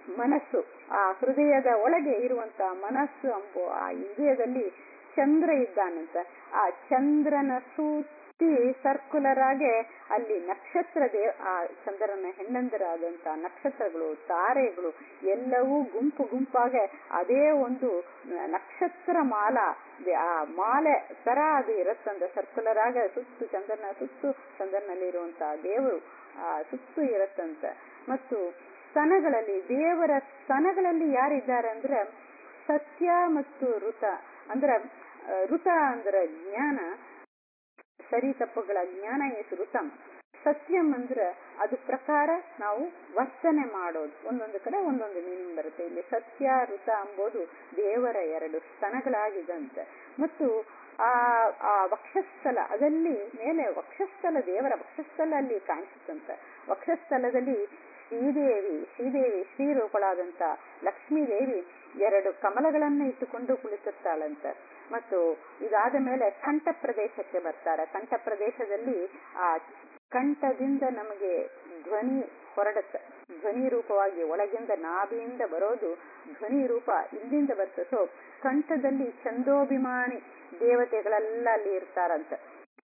ಮನಸ್ಸು ಆ ಹೃದಯದ ಒಳಗೆ ಇರುವಂತ ಮನಸ್ಸು ಎಂಬ ಆ ಇಂದ್ರಿಯದಲ್ಲಿ ಚಂದ್ರ ಇದ್ದಾನಂತ ಆ ಚಂದ್ರನ ಸೂತಿ ಸರ್ಕ್ಯುಲರ್ ಆಗಿ ಅಲ್ಲಿ ನಕ್ಷತ್ರ ದೇವ ಆ ಚಂದ್ರನ ಹೆಣ್ಣಂದರಾದಂತ ನಕ್ಷತ್ರಗಳು ತಾರೆಗಳು ಎಲ್ಲವೂ ಗುಂಪು ಗುಂಪಾಗೆ ಅದೇ ಒಂದು ನಕ್ಷತ್ರ ಮಾಲ ಆ ಮಾಲೆ ತರ ಅದು ಇರುತ್ತಂತ ಸರ್ಕ್ಯುಲರ್ ಆಗ ಸುತ್ತು ಚಂದ್ರನ ಸುತ್ತು ಚಂದ್ರನಲ್ಲಿ ಇರುವಂತಹ ದೇವರು ಆ ಸುತ್ತು ಇರುತ್ತಂತ ಮತ್ತು ಸ್ತನಗಳಲ್ಲಿ ದೇವರ ಸ್ತನಗಳಲ್ಲಿ ಯಾರಿದ್ದಾರೆ ಅಂದ್ರೆ ಸತ್ಯ ಮತ್ತು ಋತ ಅಂದ್ರೆ ಋತ ಅಂದ್ರೆ ಜ್ಞಾನ ಸರಿ ತಪ್ಪುಗಳ ಜ್ಞಾನ ಎಸ್ ಋತಂ ಸತ್ಯಂ ಅಂದ್ರೆ ಅದು ಪ್ರಕಾರ ನಾವು ವರ್ತನೆ ಮಾಡೋದು ಒಂದೊಂದು ಕಡೆ ಒಂದೊಂದು ಮೀನಿಂಗ್ ಬರುತ್ತೆ ಇಲ್ಲಿ ಸತ್ಯ ಋತ ಎಂಬುದು ದೇವರ ಎರಡು ಸ್ತನಗಳಾಗಿದಂತೆ ಮತ್ತು ಆ ಆ ವಕ್ಷಸ್ಥಲ ಅದಲ್ಲಿ ಮೇಲೆ ವಕ್ಷಸ್ಥಲ ದೇವರ ವಕ್ಷಸ್ಥಲ ಅಲ್ಲಿ ಕಾಣಿಸುತ್ತಂತೆ ವಕ್ಷಸ್ಥಲದಲ್ಲಿ ಶ್ರೀದೇವಿ ಶ್ರೀದೇವಿ ಶ್ರೀರೂಪಳಾದಂತ ಲಕ್ಷ್ಮೀದೇವಿ ಎರಡು ಕಮಲಗಳನ್ನು ಇಟ್ಟುಕೊಂಡು ಕುಳಿತಿರ್ತಾಳಂತೆ ಮತ್ತು ಇದಾದ ಮೇಲೆ ಕಂಠ ಪ್ರದೇಶಕ್ಕೆ ಬರ್ತಾರೆ ಕಂಠ ಪ್ರದೇಶದಲ್ಲಿ ಆ ಕಂಠದಿಂದ ನಮಗೆ ಧ್ವನಿ ಹೊರಡುತ್ತೆ ಧ್ವನಿ ರೂಪವಾಗಿ ಒಳಗಿಂದ ನಾಭಿಯಿಂದ ಬರೋದು ಧ್ವನಿ ರೂಪ ಇಲ್ಲಿಂದ ಬರ್ತದೆ ಸೊ ಕಂಠದಲ್ಲಿ ಚಂದೋಭಿಮಾನಿ ದೇವತೆಗಳೆಲ್ಲ ಅಲ್ಲಿ ಇರ್ತಾರಂತೆ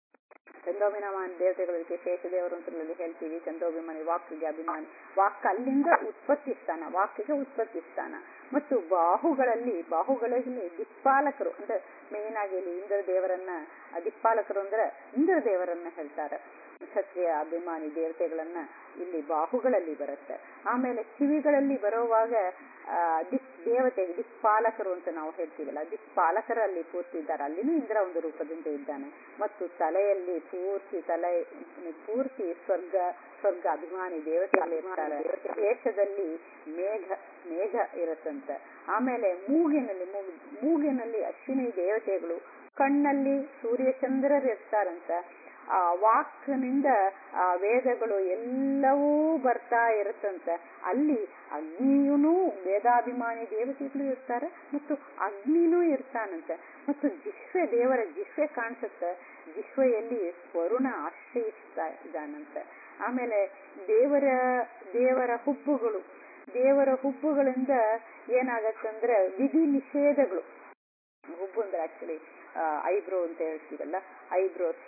ಚಂದೋಭಿಮಾನಿ ದೇವತೆಗಳಿಗೆ ಶೇಷದೇವರು ಅಂತ ಹೇಳ್ತೀವಿ ಚಂದೋಭಿಮಾನಿ ವಾಕ್ಗೆ ಅಭಿಮಾನಿ ವಾಕ್ ಅಲ್ಲಿಂದ ಉತ್ಪತ್ತಿ ಸ್ಥಾನ ವಾಕ್ಗೆ ಉತ್ಪತ್ತಿ ಸ್ಥಾನ ಮತ್ತು ಬಾಹುಗಳಲ್ಲಿ ಬಾಹುಗಳಲ್ಲಿ ದಿಕ್ಪಾಲಕರು ಅಂದ್ರೆ ಮೇನ್ ಆಗಿ ಇಲ್ಲಿ ಇಂದ್ರ ದೇವರನ್ನ ದಿಕ್ಪಾಲಕರು ಅಂದ್ರೆ ಇಂದ್ರ ದೇವರನ್ನ ಹೇಳ್ತಾರೆ ಕ್ಷತ್ರಿಯ ಅಭಿಮಾನಿ ದೇವತೆಗಳನ್ನ ಇಲ್ಲಿ ಬಾಹುಗಳಲ್ಲಿ ಬರುತ್ತೆ ಆಮೇಲೆ ಕಿವಿಗಳಲ್ಲಿ ಬರುವಾಗ ಆ ದಿಕ್ ದೇವತೆ ದಿಕ್ಪಾಲಕರು ಅಂತ ನಾವು ಹೇಳ್ತೀವಲ್ಲ ದಿಕ್ಪಾಲಕರಲ್ಲಿ ಪೂರ್ತಿ ಇದ್ದಾರೆ ಅಲ್ಲಿನೂ ಇಂದ್ರ ಒಂದು ರೂಪದಿಂದ ಇದ್ದಾನೆ ಮತ್ತು ತಲೆಯಲ್ಲಿ ಪೂರ್ತಿ ತಲೆ ಪೂರ್ತಿ ಸ್ವರ್ಗ ಸ್ವರ್ಗ ಅಭಿಮಾನಿ ದೇವತೆಗಳಿರ್ತಾರೆ ದೇಶದಲ್ಲಿ ಮೇಘ ಮೇಘ ಇರುತ್ತಂತೆ ಆಮೇಲೆ ಮೂಗಿನಲ್ಲಿ ಮೂಗಿನಲ್ಲಿ ಅಶ್ವಿನಿ ದೇವತೆಗಳು ಕಣ್ಣಲ್ಲಿ ಸೂರ್ಯಚಂದ್ರರು ಇರ್ತಾರಂತ ಆ ವಾಕ್ನಿಂದ ಆ ವೇದಗಳು ಎಲ್ಲವೂ ಬರ್ತಾ ಇರುತ್ತಂತೆ ಅಲ್ಲಿ ಅಗ್ನಿಯೂ ವೇದಾಭಿಮಾನಿ ದೇವತೆಗಳು ಇರ್ತಾರೆ ಮತ್ತು ಅಗ್ನಿನೂ ಇರ್ತಾನಂತೆ ಮತ್ತು ಜಿಹ್ವೆ ದೇವರ ಜಿಹ್ವೆ ಕಾಣಿಸುತ್ತೆ ಜಿಹ್ವೆಯಲ್ಲಿ ವರುಣ ಆಶ್ರಯಿಸ್ತಾ ಇದ್ದಾನಂತೆ ಆಮೇಲೆ ದೇವರ ದೇವರ ಹುಬ್ಬುಗಳು ದೇವರ ಹುಬ್ಬುಗಳಿಂದ ಏನಾಗತ್ತಂದ್ರೆ ವಿಧಿ ನಿಷೇಧಗಳು ಹುಬ್ಬು ಅಂದ್ರೆ ಆಕ್ಚುಲಿ ಐಬ್ರೋ ಅಂತ ಹೇಳ್ತೀವಲ್ಲ ಐಬ್ರೋಸ್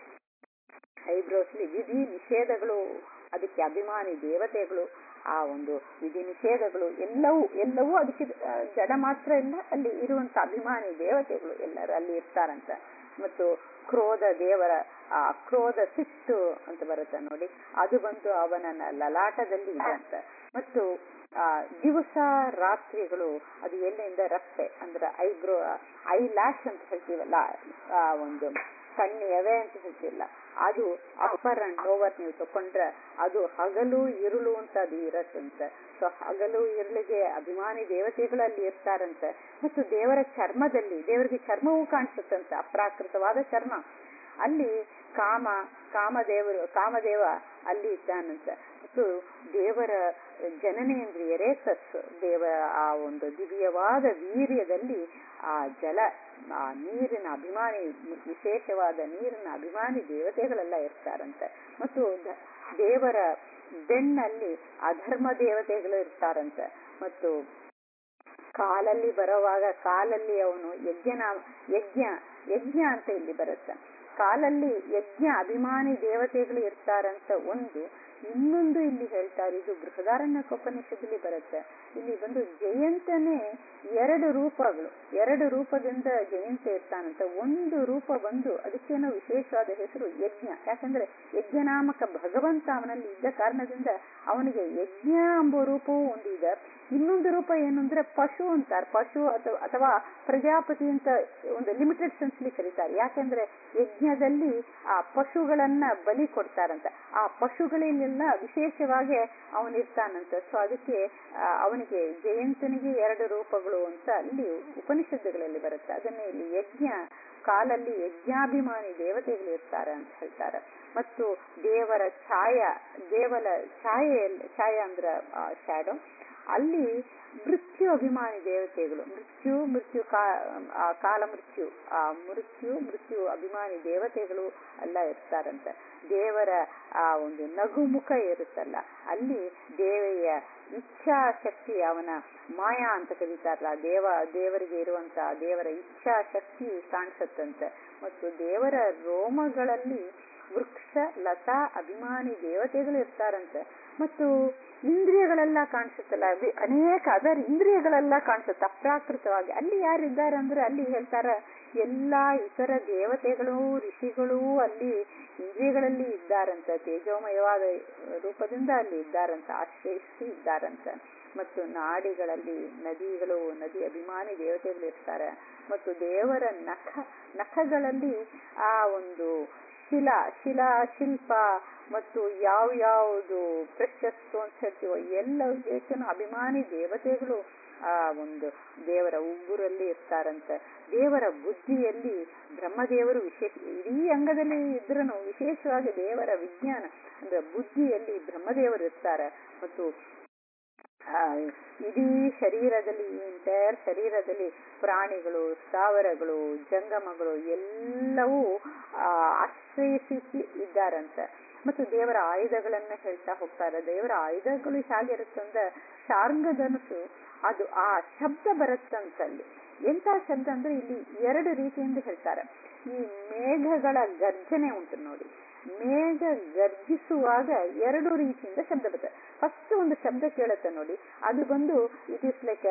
ಐಬ್ರೋಸ್ಲಿ ವಿಧಿ ನಿಷೇಧಗಳು ಅದಕ್ಕೆ ಅಭಿಮಾನಿ ದೇವತೆಗಳು ಆ ಒಂದು ವಿಧಿ ನಿಷೇಧಗಳು ಎಲ್ಲವೂ ಎಲ್ಲವೂ ಅದಕ್ಕೆ ಜಡ ಮಾತ್ರ ಇಲ್ಲ ಅಲ್ಲಿ ಇರುವಂತ ಅಭಿಮಾನಿ ದೇವತೆಗಳು ಎಲ್ಲರೂ ಅಲ್ಲಿ ಇರ್ತಾರಂತ ಮತ್ತು ಕ್ರೋಧ ದೇವರ ಆ ಕ್ರೋಧ ಸಿಟ್ಟು ಅಂತ ಬರುತ್ತೆ ನೋಡಿ ಅದು ಬಂದು ಅವನ ಲಲಾಟದಲ್ಲಿ ಇದೆ ಅಂತ ಮತ್ತು ಆ ದಿವಸ ರಾತ್ರಿಗಳು ಅದು ಎಲ್ಲಿಂದ ರಸ್ತೆ ಅಂದ್ರೆ ಐಬ್ರೋ ಐ ಲ್ಯಾಶ್ ಅಂತ ಹೇಳ್ತೀವಲ್ಲ ಆ ಒಂದು ಕಣ್ಣಿಯವೆ ಅಂತ ಹೇಳ್ತಿಲ್ಲ ಅದು ಅಪ್ಪರ್ ಅಂಡ್ ಲೋವರ್ ನೀವು ತಕೊಂಡ್ರೆ ಅದು ಹಗಲು ಇರುಳು ಅಂತ ಅದು ಇರತ್ತಂತೆ ಸೊ ಹಗಲು ಇರುಳಿಗೆ ಅಭಿಮಾನಿ ದೇವತೆಗಳಲ್ಲಿ ಇರ್ತಾರಂತೆ ಮತ್ತು ದೇವರ ಚರ್ಮದಲ್ಲಿ ದೇವರಿಗೆ ಚರ್ಮವೂ ಕಾಣಿಸುತ್ತಂತೆ ಅಪ್ರಾಕೃತವಾದ ಚರ್ಮ ಅಲ್ಲಿ ಕಾಮ ಕಾಮದೇವರು ಕಾಮದೇವ ಅಲ್ಲಿ ಇದ್ದಾನಂತೆ ಮತ್ತು ದೇವರ ಜನನೇಂದ್ರಿಯ ರೇತಸ್ ದೇವ ಆ ಒಂದು ದಿವ್ಯವಾದ ವೀರ್ಯದಲ್ಲಿ ಆ ಜಲ ಆ ನೀರಿನ ಅಭಿಮಾನಿ ವಿಶೇಷವಾದ ನೀರಿನ ಅಭಿಮಾನಿ ದೇವತೆಗಳೆಲ್ಲ ಇರ್ತಾರಂತೆ ಮತ್ತು ದೇವರ ಬೆನ್ನಲ್ಲಿ ಅಧರ್ಮ ದೇವತೆಗಳು ಇರ್ತಾರಂತೆ ಮತ್ತು ಕಾಲಲ್ಲಿ ಬರುವಾಗ ಕಾಲಲ್ಲಿ ಅವನು ಯಜ್ಞನ ಯಜ್ಞ ಯಜ್ಞ ಅಂತ ಇಲ್ಲಿ ಬರುತ್ತೆ ಕಾಲಲ್ಲಿ ಯಜ್ಞ ಅಭಿಮಾನಿ ದೇವತೆಗಳು ಇರ್ತಾರಂತ ಒಂದು ಇನ್ನೊಂದು ಇಲ್ಲಿ ಹೇಳ್ತಾರೆ ಇದು ಬೃಹದಾರಣ್ಯಕೋಪನಿಷದಲ್ಲಿ ಬರುತ್ತೆ ಇಲ್ಲಿ ಬಂದು ಜಯಂತನೇ ಎರಡು ರೂಪಗಳು ಎರಡು ರೂಪದಿಂದ ಜಯಂತ ಇರ್ತಾನಂತ ಒಂದು ರೂಪ ಬಂದು ಅದಕ್ಕೇನೋ ವಿಶೇಷವಾದ ಹೆಸರು ಯಜ್ಞ ಯಾಕಂದ್ರೆ ಯಜ್ಞನಾಮಕ ಭಗವಂತ ಅವನಲ್ಲಿ ಇದ್ದ ಕಾರಣದಿಂದ ಅವನಿಗೆ ಯಜ್ಞ ಎಂಬ ರೂಪವೂ ಒಂದು ಇದೆ ಇನ್ನೊಂದು ರೂಪ ಏನು ಅಂದ್ರೆ ಪಶು ಅಂತಾರೆ ಪಶು ಅಥವಾ ಅಥವಾ ಪ್ರಜಾಪತಿ ಅಂತ ಒಂದು ಲಿಮಿಟೆಡ್ ಸೆನ್ಸ್ಲಿ ಕರೀತಾರೆ ಯಾಕೆಂದ್ರೆ ಯಜ್ಞದಲ್ಲಿ ಆ ಪಶುಗಳನ್ನ ಬಲಿ ಕೊಡ್ತಾರಂತ ಆ ಪಶುಗಳಲ್ಲೆಲ್ಲ ವಿಶೇಷವಾಗಿ ಅವನಿರ್ತಾನಂತ ಸೊ ಅದಕ್ಕೆ ಅವನಿಗೆ ಜಯಂತನಿಗೆ ಎರಡು ರೂಪಗಳು ಅಂತ ಅಲ್ಲಿ ಉಪನಿಷತ್ತುಗಳಲ್ಲಿ ಬರುತ್ತೆ ಅದನ್ನೇ ಇಲ್ಲಿ ಯಜ್ಞ ಕಾಲಲ್ಲಿ ಯಜ್ಞಾಭಿಮಾನಿ ದೇವತೆಗಳು ಇರ್ತಾರೆ ಅಂತ ಹೇಳ್ತಾರೆ ಮತ್ತು ದೇವರ ಛಾಯ ದೇವರ ಛಾಯೆ ಛಾಯ ಅಂದ್ರ ಶ್ಯಾಡೋ ಅಲ್ಲಿ ಮೃತ್ಯು ಅಭಿಮಾನಿ ದೇವತೆಗಳು ಮೃತ್ಯು ಮೃತ್ಯು ಕಾ ಆ ಕಾಲ ಮೃತ್ಯು ಆ ಮೃತ್ಯು ಮೃತ್ಯು ಅಭಿಮಾನಿ ದೇವತೆಗಳು ಎಲ್ಲ ಇರ್ತಾರಂತೆ ದೇವರ ಆ ಒಂದು ನಗುಮುಖ ಇರುತ್ತಲ್ಲ ಅಲ್ಲಿ ದೇವಿಯ ಇಚ್ಛಾಶಕ್ತಿ ಅವನ ಮಾಯಾ ಅಂತ ಕರೀತಾರಲ್ಲ ದೇವ ದೇವರಿಗೆ ಇರುವಂತ ದೇವರ ಇಚ್ಛಾಶಕ್ತಿ ಕಾಣಿಸುತ್ತಂತೆ ಮತ್ತು ದೇವರ ರೋಮಗಳಲ್ಲಿ ವೃಕ್ಷ ಲತಾ ಅಭಿಮಾನಿ ದೇವತೆಗಳು ಇರ್ತಾರಂತೆ ಮತ್ತು ಇಂದ್ರಿಯಗಳೆಲ್ಲ ಕಾಣಿಸುತ್ತಲ್ಲ ವಿ- ಅನೇಕ ಅದರ್ ಇಂದ್ರಿಯಗಳೆಲ್ಲ ಕಾಣಿಸುತ್ತೆ ಅಪ್ರಾಕೃತವಾಗಿ ಅಲ್ಲಿ ಯಾರಿದ್ದಾರೆ ಅಂದ್ರೆ ಅಲ್ಲಿ ಹೇಳ್ತಾರ ಎಲ್ಲಾ ಇತರ ದೇವತೆಗಳು ಋಷಿಗಳು ಅಲ್ಲಿ ಇಂದ್ರಿಯಗಳಲ್ಲಿ ಇದ್ದಾರಂತ ತೇಜೋಮಯವಾದ ರೂಪದಿಂದ ಅಲ್ಲಿ ಇದ್ದಾರಂತ ಆಶ್ರಯಿಸಿ ಇದ್ದಾರಂತ ಮತ್ತು ನಾಡಿಗಳಲ್ಲಿ ನದಿಗಳು ನದಿ ಅಭಿಮಾನಿ ದೇವತೆಗಳು ಇರ್ತಾರೆ ಮತ್ತು ದೇವರ ನಖ ನಖಗಳಲ್ಲಿ ಆ ಒಂದು ಶಿಲಾ ಶಿಲಾ ಶಿಲ್ಪ ಮತ್ತು ಯಾವ ಯಾವುದು ಪ್ರೆಷಸ್ ಸ್ಟೋನ್ಸ್ ಹೇಳ್ತೀವೋ ಎಲ್ಲದಕ್ಕೂ ಅಭಿಮಾನಿ ದೇವತೆಗಳು ಆ ಒಂದು ದೇವರ ಉಗುರಲ್ಲಿ ಇರ್ತಾರಂತೆ ದೇವರ ಬುದ್ಧಿಯಲ್ಲಿ ಬ್ರಹ್ಮದೇವರು ವಿಶೇಷ ಇಡೀ ಅಂಗದಲ್ಲಿ ಇದ್ರೂ ವಿಶೇಷವಾಗಿ ದೇವರ ವಿಜ್ಞಾನ ಅಂದ್ರೆ ಬುದ್ಧಿಯಲ್ಲಿ ಬ್ರಹ್ಮದೇವರು ಇರ್ತಾರೆ ಮತ್ತು ಆ, ಇಡೀ ಶರೀರದಲ್ಲಿ ಎಂಟೈರ್ ಶರೀರದಲ್ಲಿ ಪ್ರಾಣಿಗಳು ಸ್ಥಾವರಗಳು ಜಂಗಮಗಳು ಎಲ್ಲವೂ ಆ, ಆಶ್ರಯಿಸಿ ಇದ್ದಾರಂತೆ ಮತ್ತು ದೇವರ ಆಯುಧಗಳನ್ನ ಹೇಳ್ತಾ ಹೋಗ್ತಾರೆ ದೇವರ ಆಯುಧಗಳು ಹೇಗಿರುತ್ತಂದ್ರೆ ಶಾರ್ಂಗಧನುಸು ಅದು ಆ ಶಬ್ದ ಬರುತ್ತಂತಲ್ಲಿ ಎಂತ ಶಬ್ದ ಅಂದ್ರೆ ಇಲ್ಲಿ ಎರಡು ರೀತಿಯಿಂದ ಹೇಳ್ತಾರೆ ಈ ಮೇಘಗಳ ಗರ್ಜನೆ ಉಂಟು ನೋಡಿ ಮೇಘ ಗರ್ಜಿಸುವಾಗ ಎರಡು ರೀತಿಯಿಂದ ಶಬ್ದ ಬರ್ತದೆ ಫಸ್ಟ್ ಒಂದು ಶಬ್ದ ಕೇಳುತ್ತೆ ನೋಡಿ ಅದು ಬಂದು ಇಟ್ ಇಸ್ ಲೈಕ್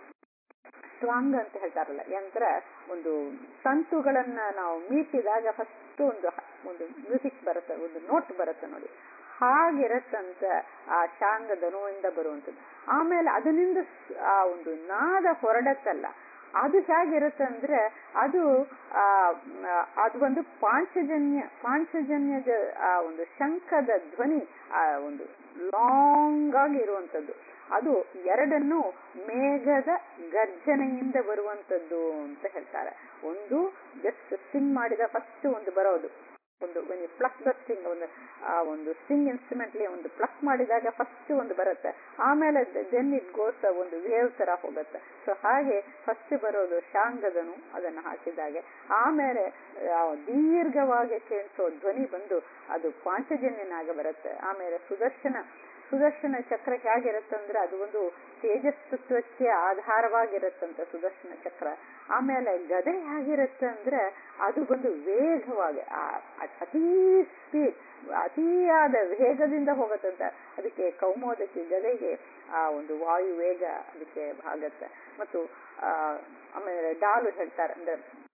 ಸ್ಟ್ರಾಂಗ್ ಅಂತ ಹೇಳ್ತಾರಲ್ಲ ಯಂತ್ರ ಒಂದು ತಂತುಗಳನ್ನ ನಾವು ಮೀಟಿದಾಗ ಫಸ್ಟ್ ಒಂದು ಒಂದು ಮ್ಯೂಸಿಕ್ ಬರುತ್ತೆ ಒಂದು ನೋಟ್ ಬರುತ್ತೆ ನೋಡಿ ಹಾಗಿರತ್ತಂತ ಆ ಶಾಂಗ ಧನುವಿಂದ ಬರುವಂಥದ್ದು ಆಮೇಲೆ ಅದರಿಂದ ಸ್- ಆ ಒಂದು ನಾದ ಹೊರಡತ್ತಲ್ಲ ಅದು ಹೇಗಿರುತ್ತೆ ಅಂದ್ರೆ ಅದು ಆ ಮ್, ಅದು ಒಂದು ಪಾಂಚಜನ್ಯ ಪಾಂಚಜನ್ಯದ ಆ ಒಂದು ಶಂಖದ ಧ್ವನಿ ಆ ಒಂದು ಲಾಂಗ್ ಆಗಿ ಇರುವಂತದ್ದು ಅದು ಎರಡನ್ನು ಮೇಘದ ಗರ್ಜನೆಯಿಂದ ಬರುವಂತದ್ದು ಅಂತ ಹೇಳ್ತಾರೆ ಒಂದು ಜಸ್ಟ್ ಸ್ಟಿಂಗ್ ಮಾಡಿದ ಫಸ್ಟ್ ಒಂದು ಬರೋದು ಒಂದು ಪ್ಲಕ್ ದ ಸ್ಟಿಂಗ್ ಒಂದು ಆ ಒಂದು ಸ್ಟಿಂಗ್ ಇನ್ಸ್ಟ್ರೂಮೆಂಟ್ ಒಂದು ಪ್ಲಕ್ ಮಾಡಿದಾಗ ಫಸ್ಟ್ ಒಂದು ಬರುತ್ತೆ ಆಮೇಲೆ ದೆನ್ ಇಟ್ ಗೋಸ್ ಒಂದು ವೇವ್ ತರ ಹೋಗುತ್ತೆ ಸೊ ಹಾಗೆ ಫಸ್ಟ್ ಬರೋದು ಶಾಂಗದನು ಅದನ್ನು ಹಾಕಿದಾಗೆ ಆಮೇಲೆ ಆ, ದೀರ್ಘವಾಗಿ ಕೇಳಿಸೋ ಧ್ವನಿ ಬಂದು ಅದು ಪಾಂಚಜನ್ಯನಾಗ ಬರುತ್ತೆ ಆಮೇಲೆ ಸುದರ್ಶನ ಸುದರ್ಶನ ಚಕ್ರ ಹೇಗಿರುತ್ತಂದ್ರೆ ಅದು ಒಂದು ತೇಜಸ್ತತ್ವಕ್ಕೆ ಆಧಾರವಾಗಿರುತ್ತಂತ ಸುದರ್ಶನ ಚಕ್ರ ಆಮೇಲೆ ಗದೆ ಹೇಗಿರುತ್ತೆ ಅಂದ್ರೆ ಅದು ಬಂದು ವೇಗವಾಗಿ ಆ- ಅ- ಅತೀ ಸ್ಪೀಡ್ ಅತಿಯಾದ ವೇಗದಿಂದ ಹೋಗುತ್ತಂತ ಅದಕ್ಕೆ ಕೌಮೋದಕ್ಕೆ ಗದೆಗೆ ಆ ಒಂದು ವಾಯು ವೇಗ ಅದಕ್ಕೆ ಆಗತ್ತೆ ಮತ್ತು ಆ ಆಮೇಲೆ ಡಾಲು ಹೇಳ್ತಾರೆ ಅಂದ್ರೆ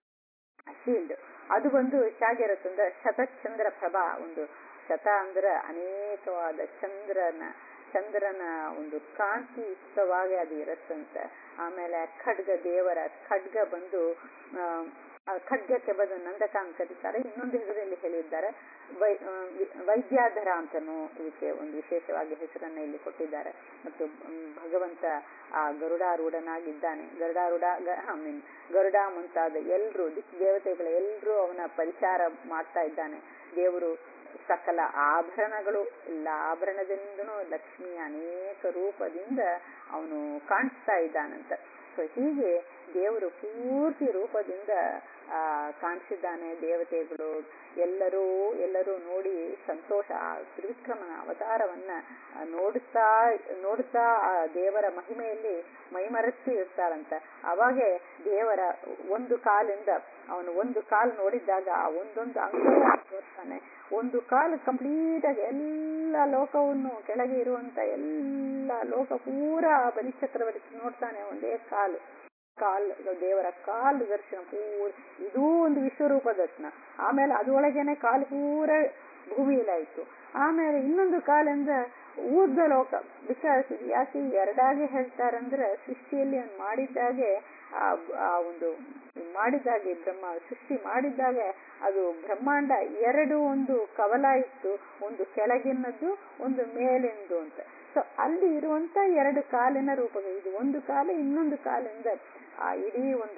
ಶೀಲ್ಡ್ ಅದು ಬಂದು ಹೇಗಿರುತ್ತಂದ್ರೆ ಶತಚಂದ್ರ ಪ್ರಭಾ ಒಂದು ಶತ ಅಂದ್ರೆ ಅನೇಕವಾದ ಚಂದ್ರನ ಚಂದ್ರನ ಒಂದು ಕಾಂತಿಯುಕ್ತವಾಗಿ ಅದು ಇರುತ್ತಂತೆ ಆಮೇಲೆ ಖಡ್ಗ ದೇವರ ಖಡ್ಗ ಬಂದು ಆ, ಆ ಖಡ್ಗಕ್ಕೆ ಬಂದು ನಂದಕ ಅಂತ ಕರೀತಾರೆ ಇನ್ನೊಂದು ಹೆಸರಲ್ಲಿ ಹೇಳಿದ್ದಾರೆ ವೈ ಆ, ವಿ- ವೈದ್ಯಾಧರ ಅಂತನೂ ಇದಕ್ಕೆ ಒಂದು ವಿಶೇಷವಾಗಿ ಹೆಸರನ್ನ ಇಲ್ಲಿ ಕೊಟ್ಟಿದ್ದಾರೆ ಮತ್ತು ಮ್, ಭಗವಂತ ಆ ಗರುಡಾರೂಢನಾಗಿದ್ದಾನೆ ಗರುಡಾರೂಢ ಐ ಮೀನ್ ಗರುಡ ಮುಂತಾದ ಎಲ್ರು ದಿಕ್ ದೇವತೆಗಳು ಎಲ್ರೂ ಅವನ ಪರಿಚಾರ ಮಾಡ್ತಾ ಇದ್ದಾನೆ ದೇವರು ಸಕಲ ಆಭರಣಗಳು ಎಲ್ಲ ಆಭರಣದಿಂದನೂ ಲಕ್ಷ್ಮಿಯ ಅನೇಕ ರೂಪದಿಂದ ಅವನು ಕಾಣಿಸ್ತಾ ಇದ್ದಾನಂತ ಸೊ ಹೀಗೆ ದೇವರು ಪೂರ್ತಿ ರೂಪದಿಂದ ಆ ಕಾಣಿಸಿದ್ದಾನೆ ದೇವತೆಗಳು ಎಲ್ಲರೂ ಎಲ್ಲರೂ ನೋಡಿ ಸಂತೋಷ ಆ ತ್ರಿವಿಕ್ರಮನ ಅವತಾರವನ್ನ ಆ, ನೋಡುತ್ತಾ ನೋಡುತ್ತಾ ಆ ದೇವರ ಮಹಿಮೆಯಲ್ಲಿ ಮೈಮರೆತು ಇರ್ತಾರಂತ ಅವಾಗೆ ದೇವರ ಒಂದು ಕಾಲಿಂದ ಅವನು ಒಂದು ಕಾಲು ನೋಡಿದಾಗ ಆ ಒಂದೊಂದು ಅಂಗವನ್ನು ತೋರ್ತಾನೆ ಒಂದು ಕಾಲು ಕಂಪ್ಲೀಟ್ ಆಗಿ ಎಲ್ಲ ಲೋಕವನ್ನು ಕೆಳಗೆ ಇರುವಂತ ಎಲ್ಲ ಲೋಕ ಪೂರಾ ಬಲಿಚಕ್ರವರ್ತಿ ನೋಡ್ತಾನೆ ಒಂದೇ ಕಾಲು ಕಾಲ್ ದೇವರ ಕಾಲು ದರ್ಶನ ಪೂರ ಇದೂ ಒಂದು ವಿಶ್ವರೂಪ ದರ್ಶನ ಆಮೇಲೆ ಅದರೊಳಗೇನೆ ಕಾಲು ಪೂರ ಭೂಮಿಯಲ್ಲಾಯ್ತು ಆಮೇಲೆ ಇನ್ನೊಂದು ಕಾಲೆಂದ್ರೆ ಊರ್ಧ್ವ ಲೋಕ ಬಿಕಾಸ್ ಯಾಕೆ ಎರಡಾಗಿ ಹೇಳ್ತಾರಂದ್ರೆ ಸೃಷ್ಟಿಯಲ್ಲಿ ಅವ್ನು ಮಾಡಿದ್ದಾಗೆ ಆ ಆ ಒಂದು ಮಾಡಿದ್ದಾಗೆ ಬ್ರಹ್ಮ ಸೃಷ್ಟಿ ಮಾಡಿದ್ದಾಗೆ ಅದು ಬ್ರಹ್ಮಾಂಡ ಎರಡು ಒಂದು ಕವಲ ಇತ್ತು ಒಂದು ಕೆಳಗಿನದ್ದು ಒಂದು ಮೇಲಿಂದು ಅಂತ ಸೊ ಅಲ್ಲಿ ಇರುವಂತ ಎರಡು ಕಾಲಿನ ರೂಪಗಳು ಇದು ಒಂದು ಕಾಲು ಇನ್ನೊಂದು ಕಾಲಿಂದ ಆ ಇಡೀ ಒಂದು